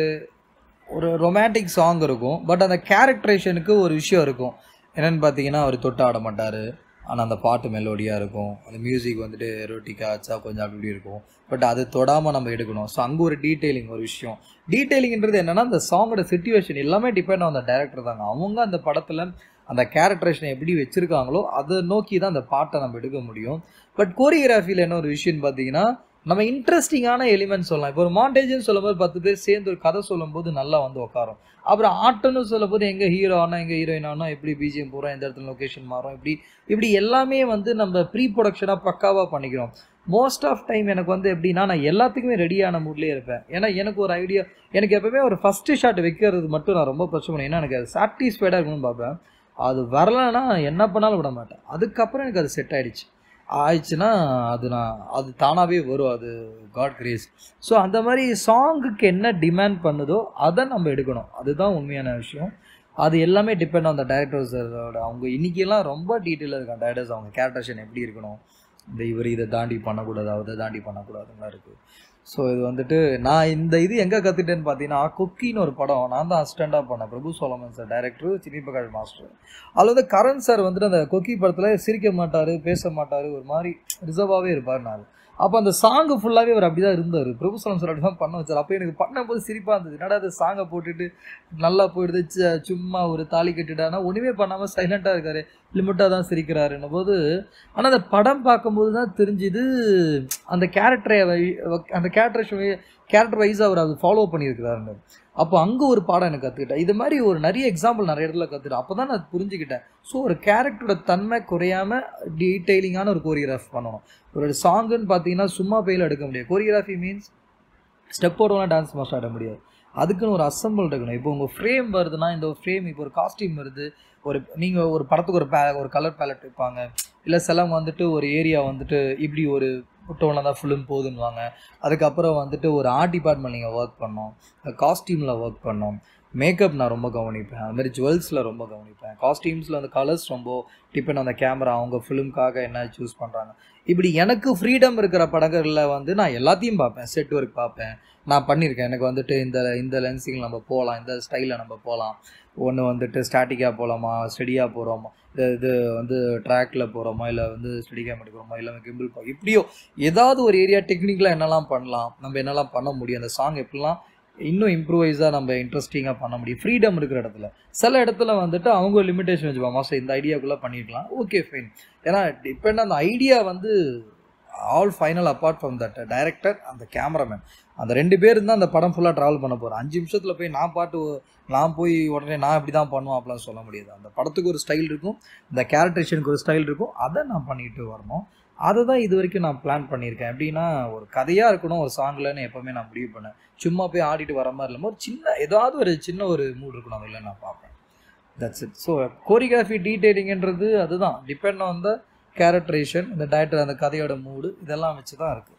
ஒரு ரொமான்டிக் சாங் இருக்கும் பட் அந்த கேரக்டரேஷனுக்கு ஒரு விஷயம் இருக்கும் என்னென்னு பார்த்தீங்கன்னா அவர் தொட்டு ஆட மாட்டார் ஆனால் அந்த பாட்டு மெலோடியாக இருக்கும் அந்த மியூசிக் வந்துட்டு எரோட்டிக்காக ஆச்சா கொஞ்சம் அப்படி இப்படி இருக்கும் பட் அது தொடாமல் நம்ம எடுக்கணும் ஸோ அங்கே ஒரு டீட்டெயிலிங் ஒரு விஷயம் டீட்டெயிலிங்ன்றது என்னன்னா அந்த சாங்கோட சுச்சுவேஷன் எல்லாமே டிபெண்ட் ஆன் அந்த டேரக்டர் தாங்க அவங்க அந்த படத்தில் அந்த கேரக்டரேஷனை எப்படி வச்சுருக்காங்களோ அதை நோக்கி தான் அந்த பாட்டை நம்ம எடுக்க முடியும் பட் கோரியோகிராஃபியில் என்ன ஒரு விஷயம்னு பார்த்தீங்கன்னா நம்ம இன்ட்ரெஸ்டிங்கான எலிமெண்ட் சொல்லலாம் இப்போ ஒரு மாண்டேஜ்னு சொல்லும்போது பத்து பேர் சேர்ந்து ஒரு கதை சொல்லும்போது நல்லா வந்து உட்காரும் அப்புறம் ஆட்டம்னு சொல்லும்போது எங்கே ஹீரோ ஆனா எங்கே ஹீரோயின் ஆனா எப்படி பிஜிஎம் போகிறோம் எந்த இடத்துல லொக்கேஷன் மாறும் இப்படி இப்படி எல்லாமே வந்து நம்ம ப்ரீ ப்ரொடக்ஷனாக பக்காவாக பண்ணிக்கிறோம் மோஸ்ட் ஆஃப் டைம் எனக்கு வந்து எப்படின்னா நான் எல்லாத்துக்குமே ரெடியான மூட்லேயே இருப்பேன் ஏன்னா எனக்கு ஒரு ஐடியா எனக்கு எப்பவுமே ஒரு ஃபஸ்ட்டு ஷாட் வைக்கிறது மட்டும் நான் ரொம்ப பிரச்சனை பண்ணேன் ஏன்னா எனக்கு அது சாட்டிஸ்ஃபைடாக இருக்கணும்னு பார்ப்பேன் அது வரலைன்னா என்ன பண்ணாலும் விட மாட்டேன் அதுக்கப்புறம் எனக்கு அது செட் ஆயிடுச்சு ஆயிடுச்சுன்னா அது நான் அது தானாகவே வரும் அது காட் கிரேஸ் ஸோ அந்த மாதிரி சாங்குக்கு என்ன டிமாண்ட் பண்ணுதோ அதை நம்ம எடுக்கணும் அதுதான் உண்மையான விஷயம் அது எல்லாமே டிபெண்ட் ஆன் த டேரக்டர்ஸோட அவங்க இன்னைக்கெல்லாம் ரொம்ப டீட்டெயிலாக இருக்காங்க டேரக்டர்ஸ் அவங்க கேரக்டர்ஷன் எப்படி இருக்கணும் இந்த இவர் இதை தாண்டி பண்ணக்கூடாது அதை தாண்டி பண்ணக்கூடாதுலாம் இருக்குது ஸோ இது வந்துட்டு நான் இந்த இது எங்கே கற்றுட்டேன்னு பார்த்தீங்கன்னா குக்கின்னு ஒரு படம் நான் தான் அசிஸ்டண்ட்டாக பண்ணேன் Prabhu Solomon sir director Chinni Prakash master அதில் வந்து கரண் சார் வந்துட்டு அந்த கொக்கி படத்தில் சிரிக்க மாட்டார் பேச மாட்டார் ஒரு மாதிரி ரிசர்வாகவே இருப்பார் நான் அப்போ அந்த சாங்கு ஃபுல்லாகவே அவர் அப்படி தான் இருந்தார் பிரபு சோலம் சார் அப்படி தான் பண்ண வச்சார் அப்போ எனக்கு பண்ணும்போது சிரிப்பாக இருந்தது என்னடா அது சாங்கை போட்டுட்டு நல்லா போயிடுது ச- சும்மா ஒரு தாலி கட்டிட்டானா ஒன்றுமே பண்ணாமல் சைலண்ட்டாக இருக்காரு லிமிட்டாக தான் சிரிக்கிறாருன்னும் போது ஆனால் அந்த படம் பார்க்கும்போது தான் தெரிஞ்சுது அந்த கேரக்டரை அந்த கேரக்டர் கேரக்டர் வைஸ் அவர் அது ஃபாலோ பண்ணியிருக்கிறாருன்னு அப்போ அங்கே ஒரு பாடம் எனக்கு கற்றுக்கிட்டேன் இது மாதிரி ஒரு நிறைய எக்ஸாம்பிள் நிறைய இடத்துல கற்றுக்கிட்டேன் அப்போ தான் நான் புரிஞ்சுக்கிட்டேன் ஸோ ஒரு கேரக்டரோட தன்மை குறையாமல் டீட்டெயிலிங்கான ஒரு கோரியோகிராஃப் பண்ணணும் ஒரு சாங்குன்னு பார்த்தீங்கன்னா சும்மா பெயில் எடுக்க முடியாது கோரியோகிராஃபி மீன்ஸ் ஸ்டெப் போடுவோம்னா டான்ஸ் மாஸ்டர் ஆட முடியாது அதுக்குன்னு ஒரு அசம்பிள் இருக்கணும் இப்போ உங்கள் ஃப்ரேம் வருதுன்னா இந்த ஃப்ரேம் இப்போ ஒரு காஸ்டியூம் வருது ஒரு நீங்கள் ஒரு படத்துக்கு ஒரு பே ஒரு கலர் பேலட் வைப்பாங்க இல்லை சிலவங்க வந்துட்டு ஒரு ஏரியா வந்துட்டு இப்படி ஒரு டோனில் தான் ஃபிலிம் போகுதுன்னுவாங்க அதுக்கப்புறம் வந்துட்டு ஒரு ஆர்ட் டிபார்ட்மெண்ட் நீங்கள் ஒர்க் பண்ணோம் காஸ்டியூமில் ஒர்க் பண்ணோம் மேக்கப் நான் ரொம்ப கவனிப்பேன் அது மாதிரி ஜுவல்ஸில் ரொம்ப கவனிப்பேன் காஸ்டியூம்ஸில் அந்த கலர்ஸ் ரொம்ப டிபெண்ட் அந்த கேமரா அவங்க ஃபிலிம்காக என்ன சூஸ் பண்ணுறாங்க இப்படி எனக்கு ஃப்ரீடம் இருக்கிற படங்களில் வந்து நான் எல்லாத்தையும் பார்ப்பேன் செட் ஒர்க் பார்ப்பேன் நான் பண்ணியிருக்கேன் எனக்கு வந்துட்டு இந்த இந்த லென்ஸிங் நம்ம போகலாம் இந்த ஸ்டைலில் நம்ம போகலாம் ஒன்று வந்துட்டு ஸ்டாட்டிக்காக போகலாமா ஸ்டெடியாக போகிறோமா இது இது வந்து ட்ராக்ல போகிறோமா இல்லை வந்து ஸ்டெடிக்காக எடுக்கிறோமா இல்லை கிம்பிள் போ இப்படியோ ஏதாவது ஒரு ஏரியா டெக்னிக்கலாக என்னெல்லாம் பண்ணலாம் நம்ம என்னெல்லாம் பண்ண முடியும் அந்த சாங் எப்படிலாம் இன்னும் இம்ப்ரூவைஸாக நம்ம இன்ட்ரெஸ்டிங்காக பண்ண முடியும் ஃப்ரீடம் இருக்கிற இடத்துல சில இடத்துல வந்துட்டு அவங்க லிமிடேஷன் வச்சுப்பாங்க மாஸ்டர் இந்த ஐடியாக்குள்ளே பண்ணிக்கலாம் ஓகே ஃபைன் ஏன்னா டிபெண்ட் அந்த ஐடியா வந்து all final apart from that director அந்த கேமராமேன் அந்த ரெண்டு பேர் தான் அந்த படம் ஃபுல்லாக ட்ராவல் பண்ண போகிறேன் அஞ்சு நிமிஷத்தில் போய் நான் பாட்டு நான் போய் உடனே நான் இப்படி தான் பண்ணுவேன் அப்படிலாம் சொல்ல முடியாது அந்த படத்துக்கு ஒரு ஸ்டைல் இருக்கும் இந்த கேரக்டரேஷனுக்கு ஒரு ஸ்டைல் இருக்கும் அதை நான் பண்ணிட்டு வரணும் அதை தான் இது வரைக்கும் நான் பிளான் பண்ணியிருக்கேன் எப்படின்னா ஒரு கதையாக இருக்கணும் ஒரு சாங்லன்னு எப்போவுமே நான் முடிவு பண்ணேன் சும்மா போய் ஆடிட்டு வர மாதிரி இல்லாமல் ஒரு சின்ன ஏதாவது ஒரு சின்ன ஒரு மூட் இருக்கணும் அதில் நான் பார்ப்பேன் தட்ஸ் இட் ஸோ கோரியோகிராஃபி டீட்டெயிலிங்ன்றது அதுதான் டிபெண்ட் ஆன் த கேரக்டரேஷன் இந்த டேரக்டர் அந்த கதையோட மூடு இதெல்லாம் வச்சு தான் இருக்குது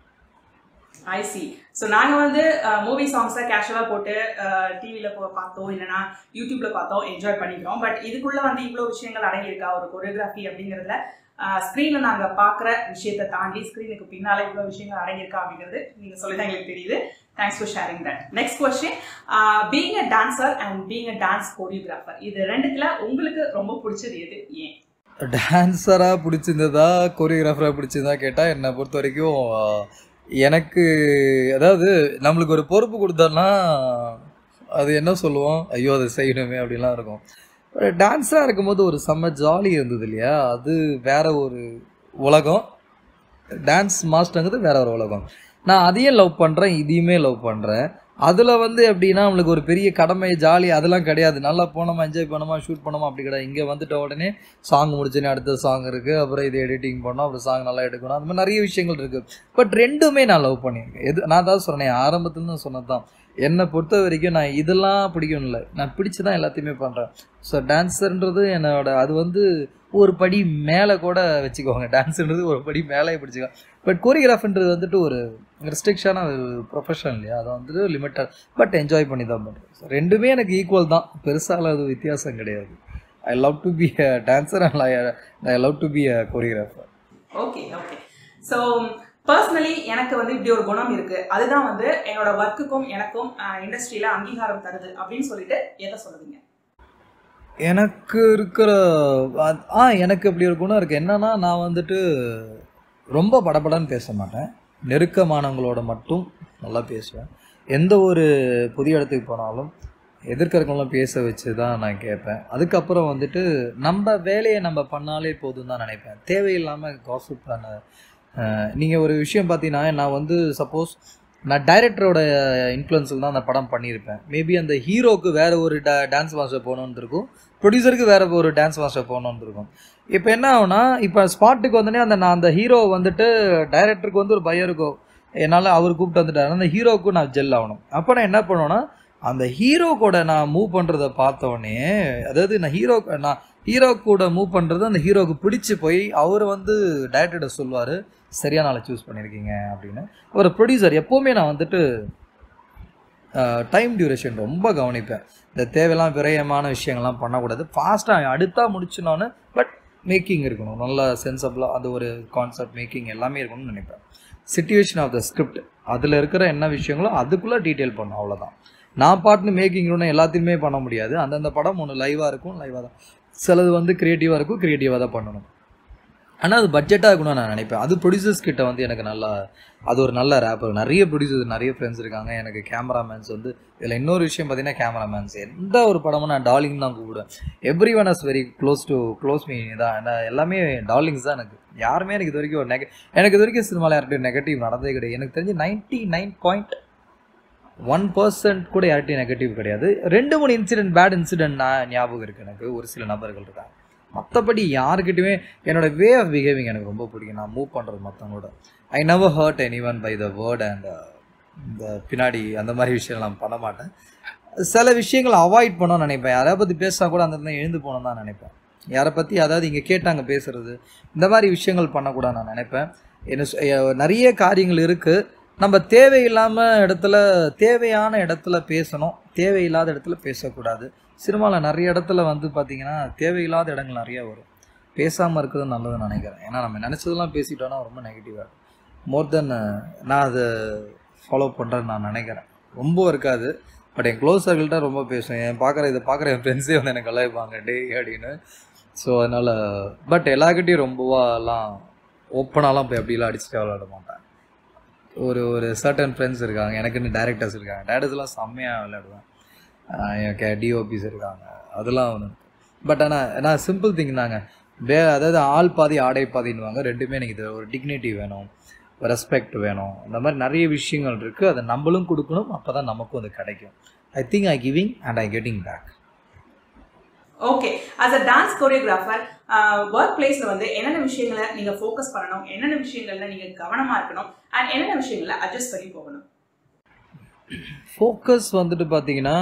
ஐ சி ஸோ நாங்கள் வந்து மூவி சாங்ஸை கேஷுவலாக போட்டு டிவியில் பார்த்தோம் இல்லைனா யூடியூப்ல பார்த்தோம் என்ஜாய் பண்ணிக்கிறோம் பட் இதுக்குள்ளே வந்து இவ்வளோ விஷயங்கள் அடங்கியிருக்கா ஒரு கொரியோகிராஃபி அப்படிங்கிறதுல ஸ்க்ரீனில் நாங்கள் பார்க்குற விஷயத்தை தாண்டி ஸ்க்ரீனுக்கு பின்னால் இவ்வளோ விஷயங்கள் அடங்கியிருக்கா அப்படிங்கிறது நீங்கள் சொல்லி தான் எங்களுக்கு தெரியுது thanks for sharing that next question being a dancer and being a dance choreographer இது ரெண்டுத்துல உங்களுக்கு ரொம்ப பிடிச்சது எது ஏன்
டான்ஸராக பிடிச்சிருந்ததா கோரியோகிராஃபராக பிடிச்சிருந்தா கேட்டால் என்னை பொறுத்த வரைக்கும் எனக்கு அதாவது நம்மளுக்கு ஒரு பொறுப்பு கொடுத்தோன்னா அது என்ன சொல்லுவோம் ஐயோ அதை செய்யணுமே அப்படிலாம் இருக்கும் டான்ஸாக இருக்கும்போது ஒரு செம்ம ஜாலி இருந்தது இல்லையா அது வேற ஒரு உலகம் டான்ஸ் மாஸ்டருங்கிறது வேற ஒரு உலகம் நான் அதையும் லவ் பண்ணுறேன் இதையுமே லவ் பண்ணுறேன் அதில் வந்து எப்படின்னா நம்மளுக்கு ஒரு பெரிய கடமை ஜாலி அதெல்லாம் கிடையாது நல்லா போனோமா என்ஜாய் பண்ணோமா ஷூட் பண்ணோமா அப்படி கிடையாது இங்கே வந்துட்ட உடனே சாங் முடிச்சுனே அடுத்த சாங் இருக்குது அப்புறம் இது எடிட்டிங் பண்ணோம் அப்புறம் சாங் நல்லா எடுக்கணும் அந்த மாதிரி நிறைய விஷயங்கள் இருக்குது பட் ரெண்டுமே நான் லவ் பண்ணியிருக்கேன் எது நான் தான் சொன்னேன் ஆரம்பத்துலேருந்து சொன்னது தான் என்னை பொறுத்த வரைக்கும் நான் இதெல்லாம் பிடிக்கும் இல்லை நான் பிடிச்சி தான் எல்லாத்தையுமே பண்ணுறேன் ஸோ டான்ஸர்ன்றது என்னோட அது வந்து ஒரு படி மேலே கூட வச்சுக்கோங்க டான்ஸுன்றது ஒரு படி மேலே பிடிச்சிக்கோ பட் கோரியோகிராஃப்ன்றது வந்துட்டு ஒரு ரெஸ்ட்ரிக்ஷனான ஒரு ப்ரொஃபஷன் இல்லையா அதை வந்துட்டு லிமிட்டட் பட் என்ஜாய் பண்ணி தான் பண்ணுறேன் ஸோ ரெண்டுமே எனக்கு ஈக்குவல் தான் பெருசால அது வித்தியாசம் கிடையாது I love to be a dancer and I love to be a choreographer
okay okay so personally எனக்கு வந்து இப்படி ஒரு குணம் இருக்கு அதுதான் வந்து என்னோட ஒர்க்குக்கும் எனக்கும் இண்டஸ்ட்ரியில அங்கீகாரம் தருது அப்படின்னு சொல்லிட்டு எதை சொல்லுவீங்க
எனக்கு இருக்கிற அ- ஆ எனக்கு அப்படி ஒரு குணம் இருக்குது என்னன்னா நான் வந்துட்டு ரொம்ப படபடன்னு பேச மாட்டேன் நெருக்கமானவங்களோட மட்டும் நல்லா பேசுவேன் எந்த ஒரு புதிய இடத்துக்கு போனாலும் எதிர்க்கிறவங்களாம் பேச வச்சு தான் நான் கேட்பேன் அதுக்கப்புறம் வந்துட்டு நம்ம வேலையை நம்ம பண்ணாலே போதும் தான் நினைப்பேன் தேவையில்லாமல் காசிப் பண்ண நீங்கள் ஒரு விஷயம் பார்த்தீங்கன்னா நான் வந்து சப்போஸ் நான் டைரக்டரோட இன்ஃப்ளூயன்ஸில் தான் அந்த படம் பண்ணியிருப்பேன் மேபி அந்த ஹீரோக்கு வேற ஒரு டா டான்ஸ் மாஸ்டர் போகணுன்னு இருக்கும் ப்ரொடியூசருக்கு வேற ஒரு டான்ஸ் மாஸ்டர் போகணுன்னு இருக்கும் இப்போ என்ன ஆகும்னா இப்போ ஸ்பாட்டுக்கு வந்தோடனே அந்த நான் அந்த ஹீரோ வந்துட்டு டைரக்டருக்கு வந்து ஒரு பயம் இருக்கும் என்னால் அவர் கூப்பிட்டு வந்துட்டாரு அந்த ஹீரோவுக்கும் நான் ஜெல் ஆகணும் அப்போ நான் என்ன பண்ணுவேன்னா அந்த ஹீரோ கூட நான் மூவ் பண்ணுறத பார்த்தோடனே அதாவது நான் ஹீரோ நான் ஹீரோ கூட மூவ் பண்ணுறது அந்த ஹீரோவுக்கு பிடிச்சி போய் அவர் வந்து டைரக்டர்கிட்ட சொல்லுவார் சரியான ஆளை சூஸ் பண்ணியிருக்கீங்க அப்படின்னு ஒரு ப்ரொடியூசர் எப்போவுமே நான் வந்துட்டு டைம் டியூரேஷன் ரொம்ப கவனிப்பேன் இந்த தேவையெல்லாம் விரயமான விஷயங்கள்லாம் பண்ணக்கூடாது ஃபாஸ்ட்டாக அடுத்தா முடிச்சினோன்னு பட் மேக்கிங் இருக்கணும் நல்ல சென்சபிளாக அது ஒரு கான்செப்ட் மேக்கிங் எல்லாமே இருக்கணும்னு நினைப்பேன் சிச்சுவேஷன் ஆஃப் த ஸ்கிரிப்ட் அதில் இருக்கிற என்ன விஷயங்களோ அதுக்குள்ளே டீட்டெயில் பண்ணும் அவ்வளோதான் நான் பாட்டுன்னு மேக்கிங் ஒன்று எல்லாத்தையுமே பண்ண முடியாது அந்தந்த படம் ஒன்று லைவாக இருக்கும் லைவாக தான் சிலது வந்து க்ரியேட்டிவாக இருக்கும் க்ரியேட்டிவாக தான் பண்ணணும் ஆனால் அது பட்ஜெட்டாக இருக்கணும்னு நான் நினைப்பேன் அது ப்ரொடியூசர்ஸ் கிட்ட வந்து எனக்கு நல்லா அது ஒரு நல்ல ரேப்பர் நிறைய ப்ரொடியூசர் நிறைய ஃப்ரெண்ட்ஸ் இருக்காங்க எனக்கு கேமராமேன்ஸ் வந்து இதில் இன்னொரு விஷயம் பார்த்தீங்கன்னா கேமராமேன்ஸ் எந்த ஒரு படமும் நான் டார்லிங் தான் கூப்பிடுவேன் every one is very close to close me தான் ஏன்னா எல்லாமே டார்லிங்ஸ் தான் எனக்கு யாருமே எனக்கு இது வரைக்கும் ஒரு நெக எனக்கு இது வரைக்கும் சினிமாவில் யார்கிட்டையும் நெகட்டிவ் நடந்ததே கிடையாது எனக்கு தெரிஞ்சு ninety nine point one percent கூட யார்கிட்டையும் நெகட்டிவ் கிடையாது ரெண்டு மூணு இன்சிடென்ட் பேட் இன்சிடென்ட் நான் ஞாபகம் இருக்குது எனக்கு ஒரு சில நபர்கள் இருக்காங்க மற்றபடி யாருக்கிட்டையுமே என்னோட வே ஆஃப் பிஹேவிங் எனக்கு ரொம்ப பிடிக்கும் நான் மூவ் பண்ணுறது மற்றவங்களோட I never hurt any one by the word and இந்த பின்னாடி அந்த மாதிரி விஷயம் நான் பண்ண மாட்டேன் சில விஷயங்களை அவாய்ட் பண்ணணும்னு நினைப்பேன் யாரை பற்றி பேசினா கூட அந்த இடத்துல எழுந்து போகணும்னு தான் நினைப்பேன் யாரை பற்றி அதாவது இங்கே கேட்டாங்க பேசுறது இந்த மாதிரி விஷயங்கள் பண்ணக்கூடாது நான் நினைப்பேன் என்ன சொ- அஹ் நிறைய காரியங்கள் இருக்குது நம்ம தேவையில்லாமல் இடத்துல தேவையான இடத்துல பேசணும் தேவையில்லாத இடத்துல பேசக்கூடாது சினிமாவில் நிறைய இடத்துல வந்து பார்த்திங்கன்னா தேவையில்லாத இடங்கள் நிறைய வரும் பேசாமல் இருக்கிறது நல்லதுன்னு நினைக்கிறேன் ஏன்னா நம்ம நினச்சதெல்லாம் பேசிட்டோன்னா ரொம்ப நெகட்டிவாக மோர் தென் நான் அதை ஃபாலோ பண்ணுறேன்னு நான் நினைக்கிறேன் ரொம்ப இருக்காது பட் என் க்ளோஸ் சர்க்கிள்கிட்ட ரொம்ப பேசுவேன் என் பார்க்குற இதை பார்க்குற என் ஃப்ரெண்ட்ஸே வந்து எனக்கு கலாய்ப்பாங்க டே அப்படின்னு ஸோ அதனால் பட் எல்லாருக்கிட்டையும் ரொம்பவாலாம் ஓப்பனாலாம் போய் அப்படிலாம் அடிச்சுட்டு விளையாட மாட்டேன் ஒரு ஒரு சர்டன் ஃப்ரெண்ட்ஸ் இருக்காங்க எனக்குன்னு டேரக்டர்ஸ் இருக்காங்க டேரக்டர்ஸ்லாம் செம்மையாக விளையாடுவேன் ஆஹ் எனக்கு டிஓபிஸ் இருக்காங்க அதெல்லாம் ஒன்று பட் ஆனால் நான் சிம்பிள் திங் தாங்க வே அதாவது ஆள் பாதி ஆடை பாதின்னுவாங்க ரெண்டுமே எனக்கு இது ஒரு டிக்னிட்டி வேணும் ரெஸ்பெக்ட் வேணும் இந்த மாதிரி நிறைய விஷயங்கள் இருக்குது அதை நம்மளும் கொடுக்கணும் அப்போ தான் நமக்கும் அது கிடைக்கும் I think I giving and I getting back
okay as a dance choreographer work பிளேஸில் வந்து என்னென்ன விஷயங்களை நீங்கள் ஃபோக்கஸ் பண்ணணும் என்னென்ன விஷயங்கள்ல நீங்கள் கவனமாக இருக்கணும் அண்ட் என்னென்ன விஷயங்களை அட்ஜஸ்ட் பண்ணி போகணும்
ஃபோக்கஸ் வந்துட்டு பார்த்தீங்கன்னா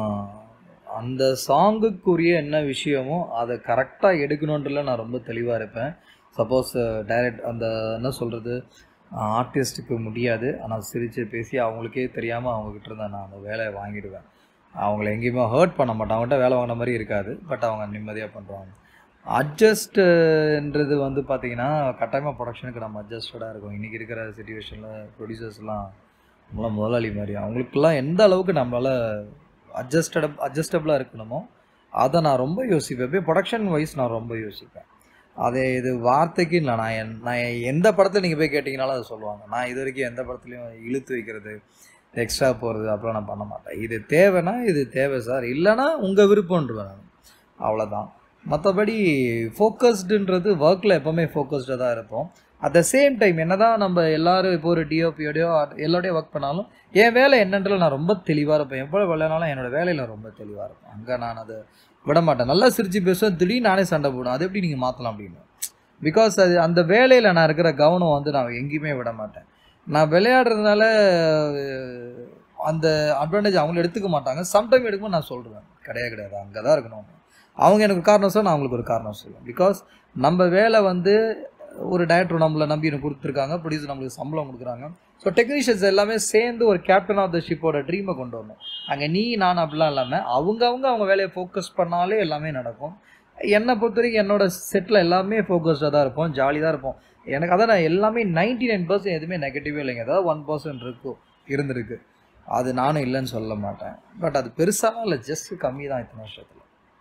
அந்த சாங்குக்குரிய என்ன விஷயமோ அதை கரெக்டாக எடுக்கணுன்றதுல நான் ரொம்ப தெளிவாக இருப்பேன் சப்போஸ் டைரக்ட் அந்த என்ன சொல்கிறது ஆர்டிஸ்ட்டுக்கு முடியாது ஆனால் சிரித்து பேசி அவங்களுக்கே தெரியாமல் அவங்கக்கிட்ட இருந்தா நான் அந்த வேலையை வாங்கிடுவேன் அவங்கள எங்கேயுமே ஹர்ட் பண்ண மாட்டேன் அவங்ககிட்ட வேலை வாங்கின மாதிரி இருக்காது பட் அவங்க நிம்மதியாக பண்ணுறாங்க அட்ஜஸ்ட்ன்றது வந்து பார்த்தீங்கன்னா கட்டாயமாக ப்ரொடக்ஷனுக்கு நம்ம அட்ஜஸ்டடாக இருக்கும் இன்றைக்கி இருக்கிற சுச்சுவேஷனில் ப்ரொடியூசர்ஸ்லாம் நம்மளாம் முதலாளி மாதிரி அவங்களுக்கெல்லாம் எந்த அளவுக்கு நம்மளால் அட்ஜஸ்டட் அட்ஜஸ்டபிளாக இருக்கணுமோ அதை நான் ரொம்ப யோசிப்பேன் இப்போ ப்ரொடக்ஷன் வைஸ் நான் ரொம்ப யோசிப்பேன் அதே இது வார்த்தைக்கு இல்லை நான் என் நான் எந்த படத்தில் நீங்கள் போய் கேட்டிங்கனாலும் அதை சொல்லுவாங்க நான் இது வரைக்கும் எந்த படத்துலையும் இழுத்து வைக்கிறது எக்ஸ்ட்ரா போகிறது அப்புறம் நான் பண்ண மாட்டேன் இது தேவைன்னா இது தேவை சார் இல்லைன்னா உங்கள் விருப்பம்ன்றேன் நான் அவ்வளோதான் மற்றபடி ஃபோக்கஸ்டுன்றது ஒர்க்கில் எப்போவுமே ஃபோக்கஸ்டாக தான் இருப்போம் அட் த சேம் டைம் என்ன தான் நம்ம எல்லோரும் இப்போ ஒரு டிஓபியோடையோ எல்லாரோடையோ ஒர்க் பண்ணாலும் என் வேலை என்னன்றதுல நான் ரொம்ப தெளிவாக இருப்பேன் எவ்வளோ விளையானாலும் என்னோடய வேலையில் ரொம்ப தெளிவாக இருப்பேன் அங்கே நான் அதை விட மாட்டேன் நல்லா சிரித்து பேசுவேன் திடீர்னு நானே சண்டை போடுவேன் அது எப்படி நீங்கள் மாற்றலாம் அப்படின்னு பிகாஸ் அது அந்த வேலையில் நான் இருக்கிற கவனம் வந்து நான் எங்கேயுமே விட மாட்டேன் நான் விளையாடுறதுனால அஹ், அந்த அட்வான்டேஜ் அவங்க எடுத்துக்க மாட்டாங்க சம்டைம் எடுக்கும்போது நான் சொல்கிறேன் கிடையாது கிடையாது அங்கே தான் இருக்கணும் அவங்க எனக்கு காரணம் சொல்ல நான் அவங்களுக்கு ஒரு காரணம் சொல்லுவேன் பிகாஸ் நம்ம வேலை வந்து ஒரு டைரக்டர் நம்மளை நம்பி எனக்கு கொடுத்துருக்காங்க ப்ரொடியூசர் நம்மளுக்கு சம்பளம் கொடுக்குறாங்க ஸோ டெக்னீஷியன்ஸ் எல்லாமே சேர்ந்து ஒரு கேப்டன் ஆஃப் த ஷிப்போட ட்ரீமை கொண்டு வரணும் அங்கே நீ நான் அப்படிலாம் இல்லாமல் அவங்கவுங்க அவங்க வேலையை ஃபோக்கஸ் பண்ணாலே எல்லாமே நடக்கும் என்னை பொறுத்த வரைக்கும் என்னோட செட்டில் எல்லாமே ஃபோக்கஸ்டாக தான் இருப்போம் ஜாலியாக தான் இருப்போம் எனக்கு அதான் நான் எல்லாமே நைன்டி நைன் பர்சன்ட் எதுவுமே நெகட்டிவே இல்லைங்க ஏதாவது ஒன் பர்சன்ட் இருக்கும் இருந்திருக்கு அது நானும் இல்லைன்னு சொல்ல மாட்டேன் பட் அது பெருசாலாம் இல்லை ஜஸ்ட் கம்மி தான் இத்தனை வருஷத்தில்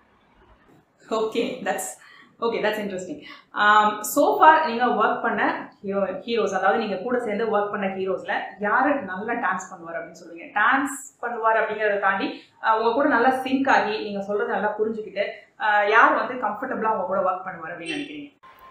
okay that's okay that's interesting so for நீங்கள் ஒர்க் பண்ண ஹீரோ ஹீரோஸ் அதாவது நீங்கள் கூட சேர்ந்து ஒர்க் பண்ண ஹீரோஸில் யார் நல்லா டான்ஸ் பண்ணுவார் அப்படின்னு சொல்லுவீங்க டான்ஸ் பண்ணுவார் அப்படிங்கிறத தாண்டி ஆஹ் உங்க கூட நல்லா சிங்க் ஆகி நீங்கள் சொல்கிறத நல்லா புரிஞ்சுக்கிட்டு ஆஹ் யார் வந்து கம்ஃபர்டபுளாக உங்க கூட ஒர்க் பண்ணுவார் அப்படின்னு நினைக்கிறீங்க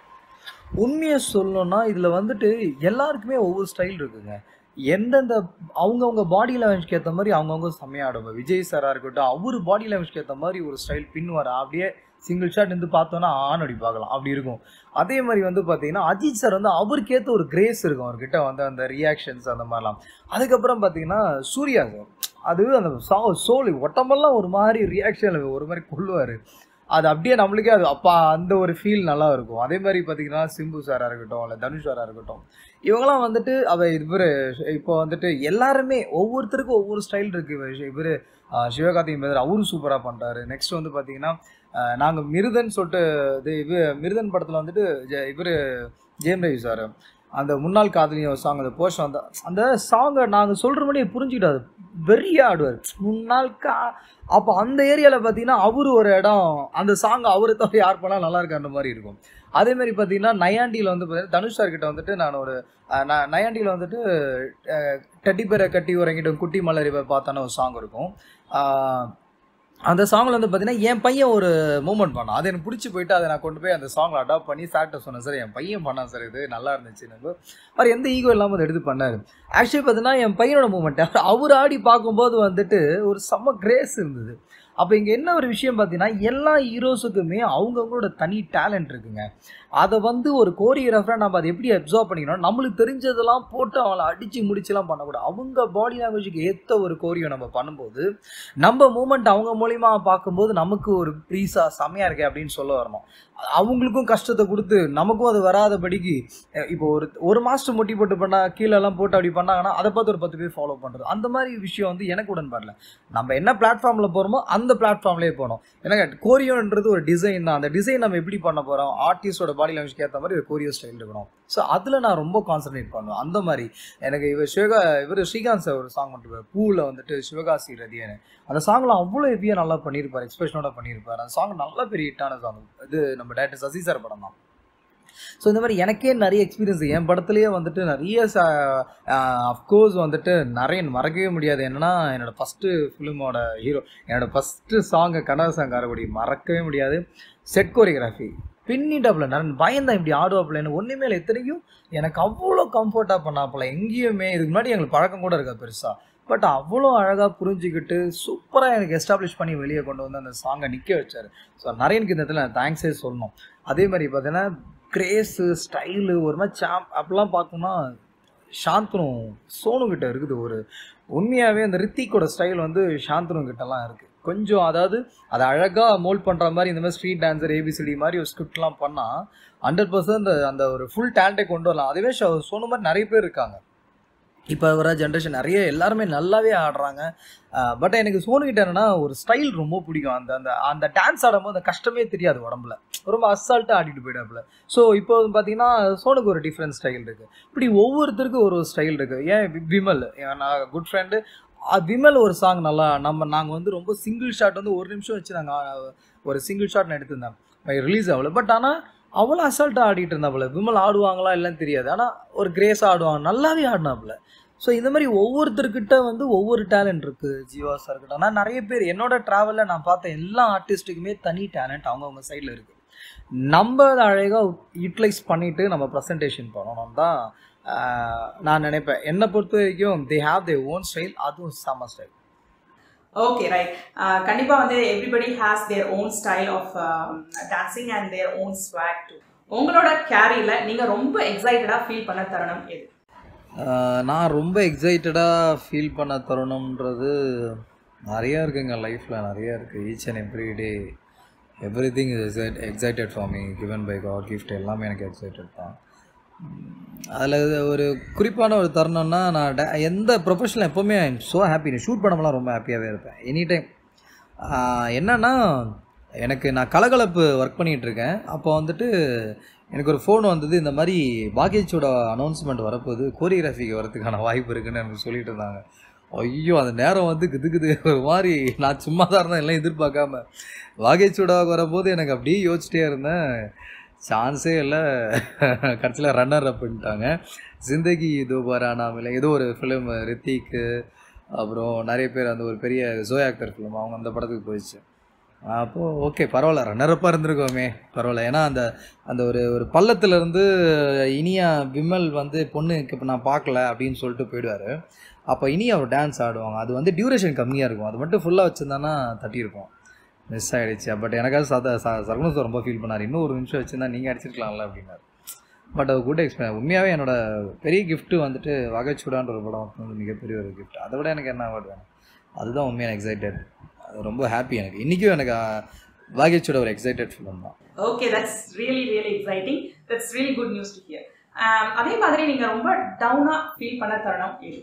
உண்மையை சொல்லணும்னா இதில் வந்துட்டு எல்லாருக்குமே ஒவ்வொரு ஸ்டைல் இருக்குங்க எந்தெந்த அவங்கவுங்க பாடி லாங்குவேஜ்க்கு ஏற்ற மாதிரி அவங்கவுங்க செம்மையாடுவாங்க விஜய் சாராக இருக்கட்டும் அவர் பாடி லாங்குவேஜ்க்கு ஏற்ற மாதிரி ஒரு ஸ்டைல் பின்னுவார் அப்படியே சிங்கிள் ஷாட் இருந்து பார்த்தோன்னா ஆன் அடி பார்க்கலாம் அப்படி இருக்கும் அதே மாதிரி வந்து பார்த்தீங்கன்னா அஜித் சார் வந்து அவருக்கேற்ற ஒரு கிரேஸ் இருக்கும் அவர்கிட்ட வந்து அந்த ரியாக்ஷன்ஸ் அந்த மாதிரிலாம் அதுக்கப்புறம் பார்த்தீங்கன்னா சூர்யா சார் அது அந்த சா சோல் ஒட்டமெல்லாம் ஒரு மாதிரி ரியாக்ஷன் ஒரு மாதிரி கொள்ளுவார் அது அப்படியே நம்மளுக்கே அது அப்பா அந்த ஒரு ஃபீல் நல்லா இருக்கும் அதே மாதிரி பார்த்தீங்கன்னா சிம்பு சாராக இருக்கட்டும் இல்லை தனுஷ் சாராக இருக்கட்டும் இவங்கெல்லாம் வந்துட்டு அவ இவர் இப்போ வந்துட்டு எல்லாருமே ஒவ்வொருத்தருக்கும் ஒவ்வொரு ஸ்டைல் இருக்குது இவர் சிவகார்த்திகேயன் பேர் அவரும் சூப்பராக பண்ணுறாரு நெக்ஸ்ட் வந்து பார்த்தீங்கன்னா நாங்கள் மிருதன் சொல்லிட்டு இது இவ மிருதன் படத்தில் வந்துட்டு இவர் ஜெயம் ரவி சார் அந்த முன்னாள் காதலியும் சாங் அந்த போஷம் அந்த அந்த சாங்கை நாங்கள் சொல்கிற மாதிரி புரிஞ்சுக்கிட்டாரு வெறியா ஆடுவார் முன்னாள் கா அப்போ அந்த ஏரியாவில் பார்த்தீங்கன்னா அவர் ஒரு இடம் அந்த சாங் அவரை தவிர யார் பண்ணால் நல்லா இருக்கு அந்த மாதிரி இருக்கும் அதே மாதிரி பார்த்தீங்கன்னா நயாண்டியில் வந்து பார்த்தீங்கன்னா தனுஷ் சார் கிட்ட வந்துட்டு நான் ஒரு அஹ், ந- நயாண்டியில் வந்துட்டு அஹ், டெட்டி பேரை கட்டி உறங்கிட்டும் குட்டி மலரிவை பார்த்தான ஒரு சாங் இருக்கும் அஹ், அந்த சாங்கில் வந்து பார்த்தீங்கன்னா என் பையன் ஒரு மூமெண்ட் பண்ணான் அது எனக்கு பிடிச்சி போயிட்டு அதை நான் கொண்டு போய் அந்த சாங்கில் அடாப்ட் பண்ணி சார்கிட்ட சொன்னேன் சார் என் பையன் பண்ணான் சார் இது நல்லா இருந்துச்சு எனக்கு அவர் எந்த ஈகோ இல்லாமல் அதை எடுத்து பண்ணார் ஆக்சுவலி பார்த்தீங்கன்னா என் பையனோட மூமெண்ட் அவர் ஆடி பார்க்கும்போது வந்துட்டு ஒரு செம்ம கிரேஸ் இருந்தது அப்போ இங்கே என்ன ஒரு விஷயம் பார்த்தீங்கன்னா எல்லா ஹீரோஸுக்குமே அவங்கவுங்களோட தனி டேலண்ட் இருக்குங்க அதை வந்து ஒரு கோரியோகிராஃபராக நம்ம அதை எப்படி அப்சர்வ் பண்ணிக்கணும் நம்மளுக்கு தெரிஞ்சதெல்லாம் போட்டு அவங்கள அடித்து முடிச்சுலாம் பண்ணக்கூடாது அவங்க பாடி லாங்குவேஜுக்கு ஏற்ற ஒரு கோரியோ நம்ம பண்ணும்போது நம்ம மூமெண்ட் அவங்க மூலியமா பார்க்கும்போது நமக்கு ஒரு ப்ரீஸா செமையா இருக்கே அப்படின்னு சொல்ல வரணும் அவங்களுக்கும் கஷ்டத்தை கொடுத்து நமக்கும் அது வராதபடிக்கு அஹ் இப்போ ஒரு ஒரு மாஸ்டர் முட்டி போட்டு பண்ணா கீழே எல்லாம் போட்டு அப்படி பண்ணாங்கன்னா அதை பார்த்து ஒரு பத்து பேர் ஃபாலோ பண்றது அந்த மாதிரி விஷயம் வந்து எனக்கு உடன்பாடல நம்ம என்ன பிளாட்ஃபார்ம்ல போறோமோ அந்த பிளாட்ஃபார்ம்லேயே போகணும் ஏன்னா கோரியோன்றது ஒரு டிசைன் தான் அந்த டிசைன் நம்ம எப்படி பண்ண போறோம் ஆர்டிஸ்டோட பாடி லாங்குவேஜ்க்கு ஏற்ற மாதிரி ஒரு கோரியோ ஸ்டைல் இருக்கணும் ஸோ அதில் நான் ரொம்ப கான்சன்ட்ரேட் பண்ணுவேன் அந்த மாதிரி எனக்கு இவர் சிவகா இவர் ஸ்ரீகாந்த் சார் ஒரு சாங் பண்ணிருப்பார் பூவில் வந்துட்டு சிவகாசி ரதியன்னு அந்த சாங்ல அவ்வளோ ஹெவியாக நல்லா பண்ணியிருப்பார் எக்ஸ்பிரஷனோட பண்ணியிருப்பார் அந்த சாங் நல்ல பெரிய ஹிட்டான சாங் இது நம்ம டேரக்டர் சசி சார் படம் தான் ஸோ இந்த மாதிரி எனக்கே நிறைய எக்ஸ்பீரியன்ஸ் என் படத்துலேயே வந்துட்டு நிறைய அஃப்கோர்ஸ் வந்துட்டு நிறைய மறக்கவே முடியாது என்னன்னா என்னோட ஃபஸ்ட்டு ஃபிலிமோட ஹீரோ என்னோட ஃபஸ்ட்டு சாங்கை கனக சாங் காரக்குடி மறக்கவே முடியாது செட் கோரியோகிராஃபி பின்னிட்டாப்புல நான் பயந்தேன் இப்படி ஆடுவாப்புலன்னு ஒன்றுமே இல்லை இத்தனைக்கும் எனக்கு அவ்வளோ கம்ஃபர்ட்டாக பண்ணாப்புல எங்கேயுமே இதுக்கு முன்னாடி எங்களுக்கு பழக்கம் கூட இருக்காது பெருசாக பட் அவ்வளோ அழகாக புரிஞ்சுக்கிட்டு சூப்பராக எனக்கு எஸ்டாப்ளிஷ் பண்ணி வெளியே கொண்டு வந்து அந்த சாங்கை நிற்க வச்சார் ஸோ நிறையனுக்கு இந்த இடத்துல தேங்க்ஸே சொல்லணும் அதே மாதிரி பார்த்தீங்கன்னா கிரேஸு ஸ்டைலு ஒரு மாதிரி சாம் அப்படிலாம் பார்க்கணும்னா சாந்தனு சோனு கிட்ட இருக்குது ஒரு உண்மையாகவே அந்த ரித்திக்கோட ஸ்டைல் வந்து சாந்தனு கிட்டலாம் இருக்குது கொஞ்சம் அதாவது அதை அழகாக மோல்ட் பண்ணுற மாதிரி இந்த மாதிரி ஸ்ட்ரீட் டான்ஸர் ஏபிசிடி மாதிரி ஒரு ஸ்கிரிப்ட்லாம் பண்ணால் ஹண்ட்ரட் பர்சன்ட் அந்த ஒரு ஃபுல் டேலண்ட்டை கொண்டு வரலாம் அதுவே ஷோ- சோனு மாதிரி நிறைய பேர் இருக்காங்க இப்போ வர ஜென்ரேஷன் நிறைய எல்லாருமே நல்லாவே ஆடுறாங்க பட் எனக்கு சோனு கிட்ட என்னன்னா ஒரு ஸ்டைல் ரொம்ப பிடிக்கும் அந்த அந்த அந்த டான்ஸ் ஆடும்போது அந்த கஷ்டமே தெரியாது உடம்புல ரொம்ப அசால்ட்டாக ஆடிட்டு போயிடாப்புல ஸோ இப்போ வந்து பார்த்தீங்கன்னா சோனுக்கு ஒரு டிஃப்ரெண்ட் ஸ்டைல் இருக்குது இப்படி ஒவ்வொருத்தருக்கும் ஒரு ஸ்டைல் இருக்குது ஏன் வி- விமல் என் நான் குட் ஃப்ரெண்டு விமல் ஒரு சாங் நல்லா நம்ம நாங்கள் வந்து ரொம்ப சிங்கிள் ஷாட் வந்து ஒரு நிமிஷம் வச்சு நாங்கள் ஒரு சிங்கிள் ஷாட் நான் எடுத்திருந்தேன் ரிலீஸ் ஆகல பட் ஆனால் அவ்வளோ அசால்ட்டாக ஆடிட்டு இருந்தாப்புல விமல் ஆடுவாங்களா இல்லைன்னு தெரியாது ஆனால் ஒரு கிரேஸாக ஆடுவாங்க நல்லாவே ஆடினாப்புல ஸோ இந்த மாதிரி ஒவ்வொருத்தர்கிட்ட வந்து ஒவ்வொரு டேலண்ட் இருக்குது ஜீவா சார் இருக்கட்டும் ஆனால் நிறைய பேர் என்னோட ட்ராவலில் நான் பார்த்த எல்லா ஆர்டிஸ்ட்டுக்குமே தனி டேலண்ட் அவங்கவுங்க சைடில் இருக்குது நம்ம அதை அழகாக யூட்டிலைஸ் பண்ணிவிட்டு நம்ம ப்ரெசன்டேஷன் பண்ணணும் தான் ஆஹ், நான் நினைப்பேன் என்னை பொறுத்த வரைக்கும் they have they own style அதுவும் செம்ம ஸ்டைல்
ஓகே ரைட் கண்டிப்பா வந்து everybody has their own style of dancing and their own swag to உங்களோட கேரியில நீங்க ரொம்ப எக்ஸைட்டடா ஃபீல் பண்ண தருணம் எது
ஆஹ் நான் ரொம்ப எக்ஸைட்டடாக ஃபீல் பண்ண தருணம்ன்றது நிறையா இருக்குங்க லைஃப்பில் நிறையா இருக்குது each and every day every thing is excited for me given by God gift எல்லாமே எனக்கு எக்ஸைட்டட் தான் அதில் ஒரு குறிப்பான ஒரு தருணம்னா நான் da- எந்த ப்ரொஃபஷனில் எப்போவுமே I am so happy shoot பண்ணமெல்லாம் ரொம்ப ஹாப்பியாகவே இருப்பேன் எனி டைம் என்னன்னா எனக்கு நான் கலகலப்பு ஒர்க் பண்ணிகிட்டு இருக்கேன் அப்போ வந்துட்டு எனக்கு ஒரு ஃபோன் வந்தது இந்த மாதிரி பாகேஜோட அனௌன்ஸ்மெண்ட் வரப்போகுது கோரியோகிராஃபிக்கு வரதுக்கான வாய்ப்பு இருக்குன்னு எனக்கு சொல்லிட்டு இருந்தாங்க ஐயோ அந்த நேரம் வந்து கிது கிது ஒரு மாதிரி நான் சும்மா தான் இருந்தேன் எல்லாம் எதிர்பார்க்காம வாகேஜோட வரும்போது எனக்கு அப்படியே யோசிச்சிட்டே இருந்தேன் சான்ஸே இல்லை கடைசியில் ரன்னர் அப்படின்ட்டாங்க ஜிந்தகி தோபாரா நாமில் ஏதோ ஒரு ஃபிலிம் ரித்திக்கு அப்புறம் நிறைய பேர் அந்த ஒரு பெரிய ஜோயா அக்தர் ஃபிலிம் அவங்க அந்த படத்துக்கு போயிடுச்சு அப்போது ஓகே பரவாயில்ல ரன்னரப்பாக இருந்திருக்கோமே பரவாயில்ல ஏன்னா அந்த அந்த ஒரு ஒரு பள்ளத்துல இருந்து இனியா விமல் வந்து பொண்ணுக்கு இப்போ நான் பார்க்கல அப்படின்னு சொல்லிட்டு போயிடுவார் அப்போ இனியா ஒரு டான்ஸ் ஆடுவாங்க அது வந்து டியூரேஷன் கம்மியாக இருக்கும் அது மட்டும் ஃபுல்லாக வச்சுருந்தானா தட்டியிருப்போம் மிஸ் ஆகிடுச்சு பட் எனக்காக சத சர்வனஸ் ரொம்ப ஃபீல் பண்ணார் இன்னும் ஒரு நிமிஷம் வச்சுருந்தா நீங்கள் அடிச்சிருக்கலாம்ல அப்படின்னாரு பட் அது குட் எக்ஸ்பீரியன்ஸ் உண்மையாகவே என்னோட பெரிய gift வந்துட்டு வகைச்சூடான்ற ஒரு படம் வந்து மிகப்பெரிய ஒரு gift அதை விட எனக்கு என்ன அவார்டு வேணும் அதுதான் உண்மையான எக்ஸைட்டட் அது ரொம்ப ஹாப்பி எனக்கு இன்றைக்கும் எனக்கு வாகேச்சோட ஒரு எக்ஸைட்டட் ஃபிலிம் தான்
okay that's really really exciting that's really good news to hear அதே மாதிரி நீங்க ரொம்ப டவுனா ஃபீல் பண்ண தருணம் எது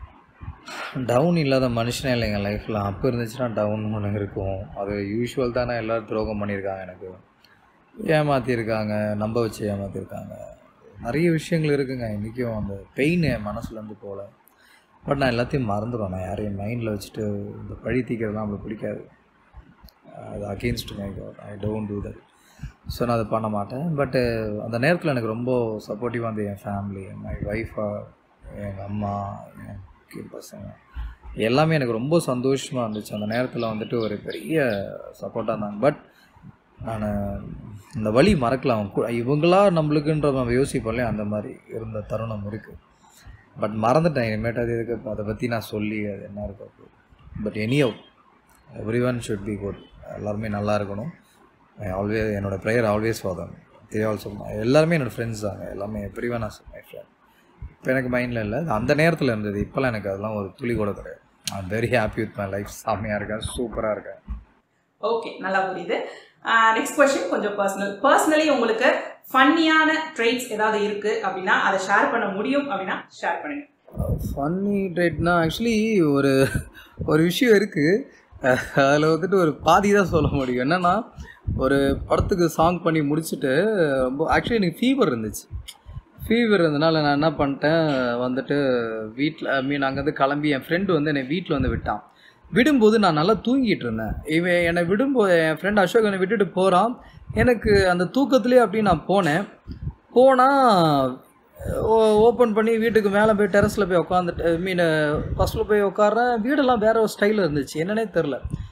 டவுன் இல்லாத மனுஷனே இல்லைங்க லைஃப்பில் அப்போ இருந்துச்சுன்னா டவுன் ஒன்று இருக்கும் அது யூஷுவல் தானே எல்லோரும் துரோகம் பண்ணியிருக்காங்க எனக்கு ஏமாற்றிருக்காங்க நம்ப வச்சு ஏமாற்றிருக்காங்க நிறைய விஷயங்கள் இருக்குங்க இன்றைக்கும் அந்த பெயின் என் மனசுலேருந்து போகல பட் நான் எல்லாத்தையும் மறந்துடுவேன் நான் யாரையும் மைண்டில் வச்சுட்டு இந்த பழி தீக்கிறதுலாம் நம்மளுக்கு பிடிக்காது அது against my God I don't do that so நான் அதை பண்ண மாட்டேன் பட்டு அந்த நேரத்தில் எனக்கு ரொம்ப சப்போர்ட்டிவாக இருந்தது என் ஃபேமிலி மை ஒய்ஃபாக எங்கள் அம்மா என் kid பசங்க எல்லாமே எனக்கு ரொம்ப சந்தோஷமாக இருந்துச்சு அந்த நேரத்தில் வந்துட்டு ஒரு பெரிய சப்போர்ட்டாக இருந்தாங்க பட் நான் இந்த வழி மறக்கலாம் கு- இவங்களா நம்மளுக்குன்ற நம்ம யோசிப்போம் இல்லையா அந்த மாதிரி இருந்த தருணம் இருக்குது பட் மறந்துட்டேன் இனிமேட்டு அது எதுக்கு அதை பற்றி நான் சொல்லி அது என்ன இருக்கு but anyhow every one should be good எல்லாருமே நல்லா இருக்கணும் ஆல்வேஸ் என்னோட prayer always for them they also எல்லாருமே என்னோடய ஃப்ரெண்ட்ஸ் தாங்க எல்லாமே every one as my friend இப்போ எனக்கு மைண்டில் இல்லை அது அந்த நேரத்தில் இருந்தது இப்போலாம் எனக்கு அதெல்லாம் ஒரு துளி கூட கிடையாது I very happy with my life செம்மையாக இருக்கேன் சூப்பராக இருக்கேன்
ஓகே நல்லா புரியுது நெக்ஸ்ட் கொஸ்டின் கொஞ்சம் பர்சனல் பர்சனலி உங்களுக்கு ஃபன்னியான ட்ரெயிட்ஸ் ஏதாவது இருக்கு அப்படின்னா அதை ஷேர் பண்ண முடியும் அப்படின்னா ஷேர் பண்ணுங்க
ஃபன்னி ட்ரேட்னா ஆக்சுவலி ஒரு ஒரு விஷயம் இருக்குது அதில் வந்துட்டு ஒரு பாதி தான் சொல்ல முடியும் என்னென்னா ஒரு படத்துக்கு சாங் பண்ணி முடிச்சுட்டு ரொம்ப ஆக்சுவலி எனக்கு ஃபீவர் இருந்துச்சு ஃபீவர் இருந்தனால நான் என்ன பண்ணிட்டேன் வந்துட்டு வீட்டில் ஐ மீன் அங்கேருந்து கிளம்பி என் ஃப்ரெண்டு வந்து என்னை வீட்டில் வந்து விட்டான் விடும்போது நான் நல்லா தூங்கிட்டு இருந்தேன் இவன் என்னை விடும்போது என் ஃப்ரெண்ட் அசோக் என்னை விட்டுட்டு போகிறான் எனக்கு அந்த தூக்கத்துலேயே அப்படி நான் போனேன் போனால் ஓப்பன் பண்ணி வீட்டுக்கு மேலே போய் டெரஸில் போய் உட்காந்துட்டு ஐ மீன் ஃபஸ்ட்டில் போய் உட்காறேன் வீடெல்லாம் வேற ஒரு ஸ்டைலில் இருந்துச்சு என்னன்னே தெரில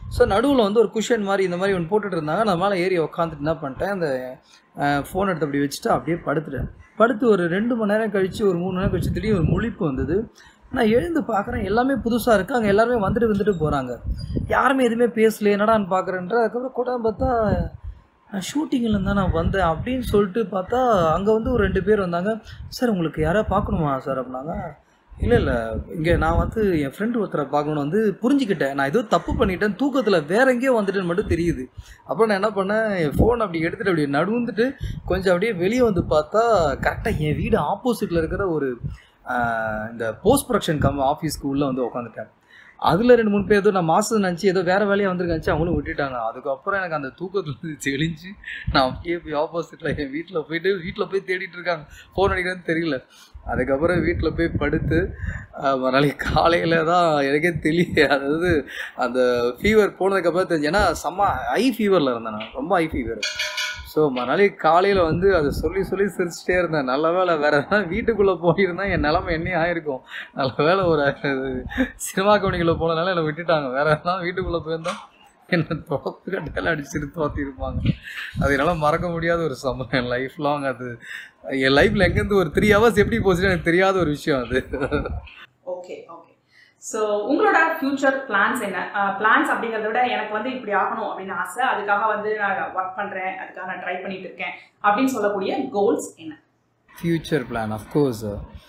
ஸோ நடுவில் வந்து ஒரு குஷன் மாதிரி இந்த மாதிரி ஒன்று போட்டுட்டு இருந்தாங்க நான் மேலே ஏறி உட்காந்துட்டு என்ன பண்ணிட்டேன் அந்த ஃபோன் எடுத்து அப்படி வச்சுட்டு அப்படியே படுத்துட்டேன் படுத்து ஒரு ரெண்டு மணி நேரம் கழித்து ஒரு மூணு நேரம் கழிச்சு திடீர்னு ஒரு முழிப்பு வந்தது நான் எழுந்து பார்க்குறேன் எல்லாமே புதுசாக இருக்குது அங்கே எல்லாருமே வந்துட்டு வந்துட்டு போகிறாங்க யாருமே எதுவுமே பேசல என்னடான்னு பார்க்குறேன்ற அதுக்கப்புறம் கூட பார்த்தா நான் ஷூட்டிங்கில் தான் நான் வந்தேன் அப்படின்னு சொல்லிட்டு பார்த்தா அங்கே வந்து ஒரு ரெண்டு பேர் வந்தாங்க சார் உங்களுக்கு யாராவது பார்க்கணுமா சார் அப்படின்னாங்க இல்லை இல்லை இங்கே நான் வந்து என் ஃப்ரெண்டு ஒருத்தரை பார்க்கணுன்னு வந்து புரிஞ்சுக்கிட்டேன் நான் ஏதோ தப்பு பண்ணிட்டேன் தூக்கத்தில் வேற எங்கேயோ வந்துட்டேன்னு மட்டும் தெரியுது அப்புறம் நான் என்ன பண்ணேன் என் ஃபோன் அப்படி எடுத்துகிட்டு அப்படி நடுந்துட்டு கொஞ்சம் அப்படியே வெளியே வந்து பார்த்தா கரெக்டாக என் வீடு ஆப்போசிட்டில் இருக்கிற ஒரு ஆஹ், இந்த போஸ்ட் ப்ரொடக்ஷன் கம் ஆஃபீஸ்க்கு உள்ளே வந்து உட்காந்துட்டேன் அதில் ரெண்டு மூணு பேர் ஏதோ நான் மாதம் நினச்சி ஏதோ வேறு வேலையாக வந்திருக்காச்சு அவங்களும் விட்டுட்டாங்க அதுக்கப்புறம் எனக்கு அந்த தூக்கத்துலேருந்து தெளிஞ்சு நான் அப்படியே போய் ஆப்போசிட்டில் என் வீட்டில் போயிட்டு வீட்டில் போய் தேடிட்டு இருக்காங்க ஃபோன் அடிக்கிறதுன்னு தெரியல அதுக்கப்புறம் வீட்டில் போய் படுத்து ஆஹ், மறுநாளைக்கு காலையில் தான் எனக்கே தெரிய அதாவது அந்த ஃபீவர் போனதுக்கப்புறம் தெரிஞ்சு ஏன்னா செம்ம ஐ ஃபீவரில் இருந்தேன் நான் ரொம்ப ஐ ஃபீவர் ஸோ மறுநாளைக்கு காலையில் வந்து அதை சொல்லி சொல்லி சிரிச்சிட்டே இருந்தேன் நல்ல வேலை வேற எதாவது வீட்டுக்குள்ளே போயிருந்தா என் நிலமை என்னையும் ஆயிருக்கும் நல்ல வேலை ஒரு சினிமா கம்பெனிக்குள்ளே போனதுனால என்னை விட்டுட்டாங்க வேற எதாவது வீட்டுக்குள்ளே போயிருந்தா என்னை தோத்து கட்டையில் அடிச்சுட்டு தோத்தி இருப்பாங்க அது என்னால் மறக்க முடியாத ஒரு சம்பவம் என் லைஃப் லாங் அது என் லைஃப்பில் எங்கேருந்து ஒரு த்ரீ ஹவர்ஸ் எப்படி போச்சுன்னு எனக்கு தெரியாத ஒரு விஷயம் அது
ஓகே ஓகே ஸோ உங்களோட ஃபியூச்சர் பிளான்ஸ் என்ன பிளான்ஸ் அப்படிங்கிறத விட எனக்கு வந்து இப்படி ஆகணும் அப்படின்னு ஆசை அதுக்காக வந்து நான் ஒர்க் பண்ணுறேன் அதுக்காக நான் ட்ரை பண்ணிட்டு இருக்கேன் அப்படின்னு சொல்லக்கூடிய கோல்ஸ் என்ன
ஃப்யூச்சர் பிளான் அஃப்கோர்ஸ்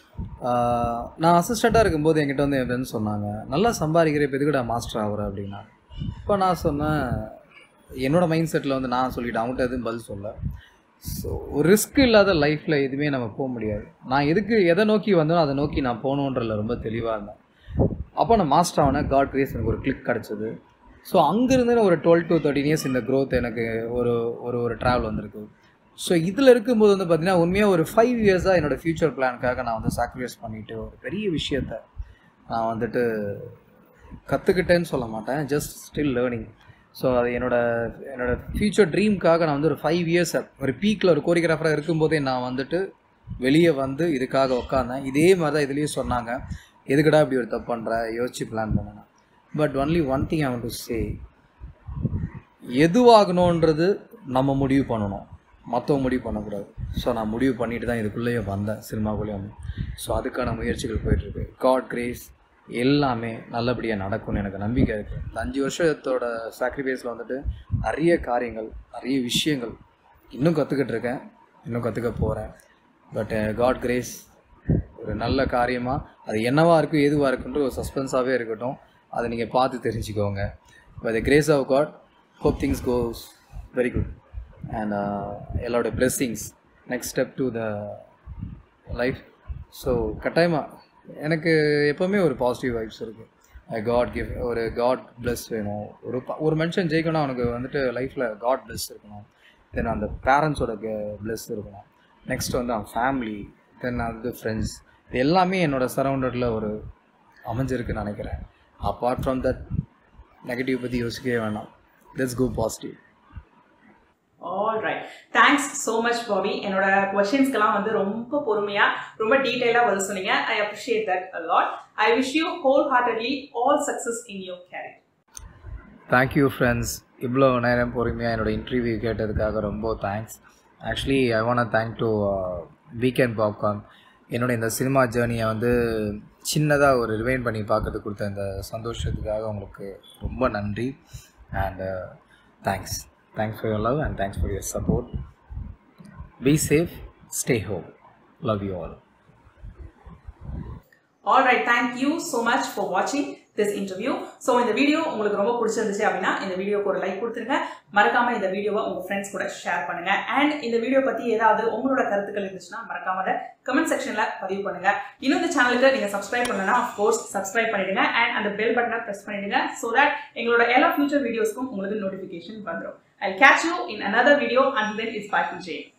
நான் அசிஸ்டண்ட்டாக இருக்கும்போது என்கிட்ட வந்து என் ஃப்ரெண்ட்ஸ் சொன்னாங்க நல்லா சம்பாதிக்கிற இப்போ எதுக்குடா மாஸ்டர் ஆகுற அப்படின்னா இப்போ நான் சொன்னேன் என்னோட மைண்ட் செட்டில் வந்து நான் சொல்லிட்டேன் அவங்ககிட்ட எதுவும் பதில் சொல்ல ஸோ ஒரு ரிஸ்க் இல்லாத லைஃப்பில் எதுவுமே நம்ம போக முடியாது நான் எதுக்கு எதை நோக்கி வந்தனோ அதை நோக்கி நான் போகணுன்றதுல ரொம்ப தெளிவாக இருந்தேன் அப்போ நான் மாஸ்டர் ஆனேன் காட் கிரேஸ் எனக்கு ஒரு கிளிக் கிடச்சிது ஸோ அங்கேருந்து ஒரு டுவெல் டு தேர்ட்டின் இயர்ஸ் இந்த growth எனக்கு ஒரு ஒரு ஒரு ட்ராவல் வந்திருக்கு ஸோ இதில் இருக்கும்போது வந்து பார்த்தீங்கன்னா உண்மையாக ஒரு ஃபைவ் இயர்ஸாக என்னோடய ஃப்யூச்சர் பிளானுக்காக நான் வந்து சாக்ரிஃபைஸ் பண்ணிவிட்டு ஒரு பெரிய விஷயத்த நான் வந்துட்டு கற்றுக்கிட்டேன்னு சொல்ல மாட்டேன் ஜஸ்ட் ஸ்டில் லேர்னிங் ஸோ அது என்னோட என்னோட ஃப்யூச்சர் ட்ரீம்க்காக நான் வந்து ஒரு ஃபைவ் இயர்ஸ் ஒரு பீக்கில் ஒரு கோரியோகிராஃபராக இருக்கும்போதே நான் வந்துட்டு வெளியே வந்து இதுக்காக உட்காந்தேன் இதே மாதிரி தான் இதுலேயும் சொன்னாங்க எதுக்குடா இப்படி ஒரு தப்பு பண்ணுற யோசிச்சு பிளான் பண்ணேன் but only one thing I to say எதுவாகணுன்றது நம்ம முடிவு பண்ணணும் மற்றவங்க முடிவு பண்ணக்கூடாது ஸோ நான் முடிவு பண்ணிட்டு தான் இதுக்குள்ளேயே வந்தேன் சினிமாக்குள்ளேயே வந்தேன் ஸோ அதுக்கான முயற்சிகள் போயிட்டுருக்கு காட் கிரேஸ் எல்லாமே நல்லபடியாக நடக்கும்னு எனக்கு நம்பிக்கை இருக்குது இந்த அஞ்சு வருஷத்தோட சாக்ரிஃபைஸில் வந்துட்டு நிறைய காரியங்கள் நிறைய விஷயங்கள் இன்னும் கற்றுக்கிட்டு இருக்கேன் இன்னும் கற்றுக்க போகிறேன் பட் காட் கிரேஸ் ஒரு நல்ல காரியமாக அது என்னவா இருக்கும் எதுவாக இருக்குன்ற ஒரு சஸ்பென்ஸாகவே இருக்கட்டும் அதை நீங்கள் பார்த்து தெரிஞ்சுக்கோங்க by the grace of God hope things goes very good and எல்லாரோட blessings next step to the life so கட்டாயமாக எனக்கு எப்போவுமே ஒரு பாசிட்டிவ் வைப்ஸ் இருக்குது ஐ காட் கிவ் ஒரு காட் bless வேணும் ஒரு ப- ஒரு மனுஷன் ஜெயிக்கணும் அவனுக்கு வந்துட்டு லைஃப்பில் காட் bless இருக்கணும் தென் அந்த பேரண்ட்ஸோட bless இருக்கணும் நெக்ஸ்ட் வந்து அவன் ஃபேமிலி தென் வந்து ஃப்ரெண்ட்ஸ் இது எல்லாமே என்னோட சரௌண்டடில் ஒரு அமைஞ்சிருக்குன்னு நினைக்கிறேன் அப்பார்ட் ஃப்ரம் தட் நெகட்டிவ் பற்றி யோசிக்கவே வேணாம் let's go positive
all right thanks so much Bobby என்னோட கொஷின்ஸ்க்கெல்லாம் வந்து ரொம்ப பொறுமையாக ரொம்ப டீட்டெயிலாக பதில் சொன்னீங்க I appreciate that a lot I wish you whole heartedly all success in your career
thank you friends இவ்வளோ நேரம் பொறுமையாக என்னோட இன்டர்வியூ கேட்டதுக்காக ரொம்ப thanks actually I want thank to weekend popcorn என்னோட இந்த சினிமா ஜேர்னியை வந்து சின்னதாக ஒரு ரிவைன் பண்ணி பார்க்கறதுக்கு கொடுத்த இந்த சந்தோஷத்துக்காக உங்களுக்கு ரொம்ப நன்றி and thanks thanks for your love and thanks for your support be safe stay home love you all
all right thank you so much for வாட்சிங் திஸ் இன்டர்வியூ ஸோ இந்த வீடியோ உங்களுக்கு ரொம்ப பிடிச்சிருந்துச்சு அப்படின்னா இந்த வீடியோக்கு ஒரு லைக் கொடுத்துருங்க மறக்காம இந்த வீடியோவை உங்க ஃப்ரெண்ட்ஸ் கூட ஷேர் பண்ணுங்க அண்ட் இந்த வீடியோ பத்தி ஏதாவது உங்களோட கருத்துக்கள் இருந்துச்சுன்னா மறக்காம அதை கமெண்ட் செக்ஷன்ல பதிவு பண்ணுங்க இன்னும் இந்த சேனலுக்கு நீங்க சப்ஸ்கிரைப் பண்ணலன்னா கோர்ஸ் சப்ஸ்கிரைப் பண்ணிடுங்க அண்ட் அந்த பெல் பட்டனை ப்ரெஸ் பண்ணிடுங்க ஸோ தட் எங்களோட எல்லா ஃபியூச்சர் வீடியோஸ்க்கும் உங்களுக்கு நோட்டிஃபிகேஷன் வந்துடும் I catch you in another video and then is bye from Jai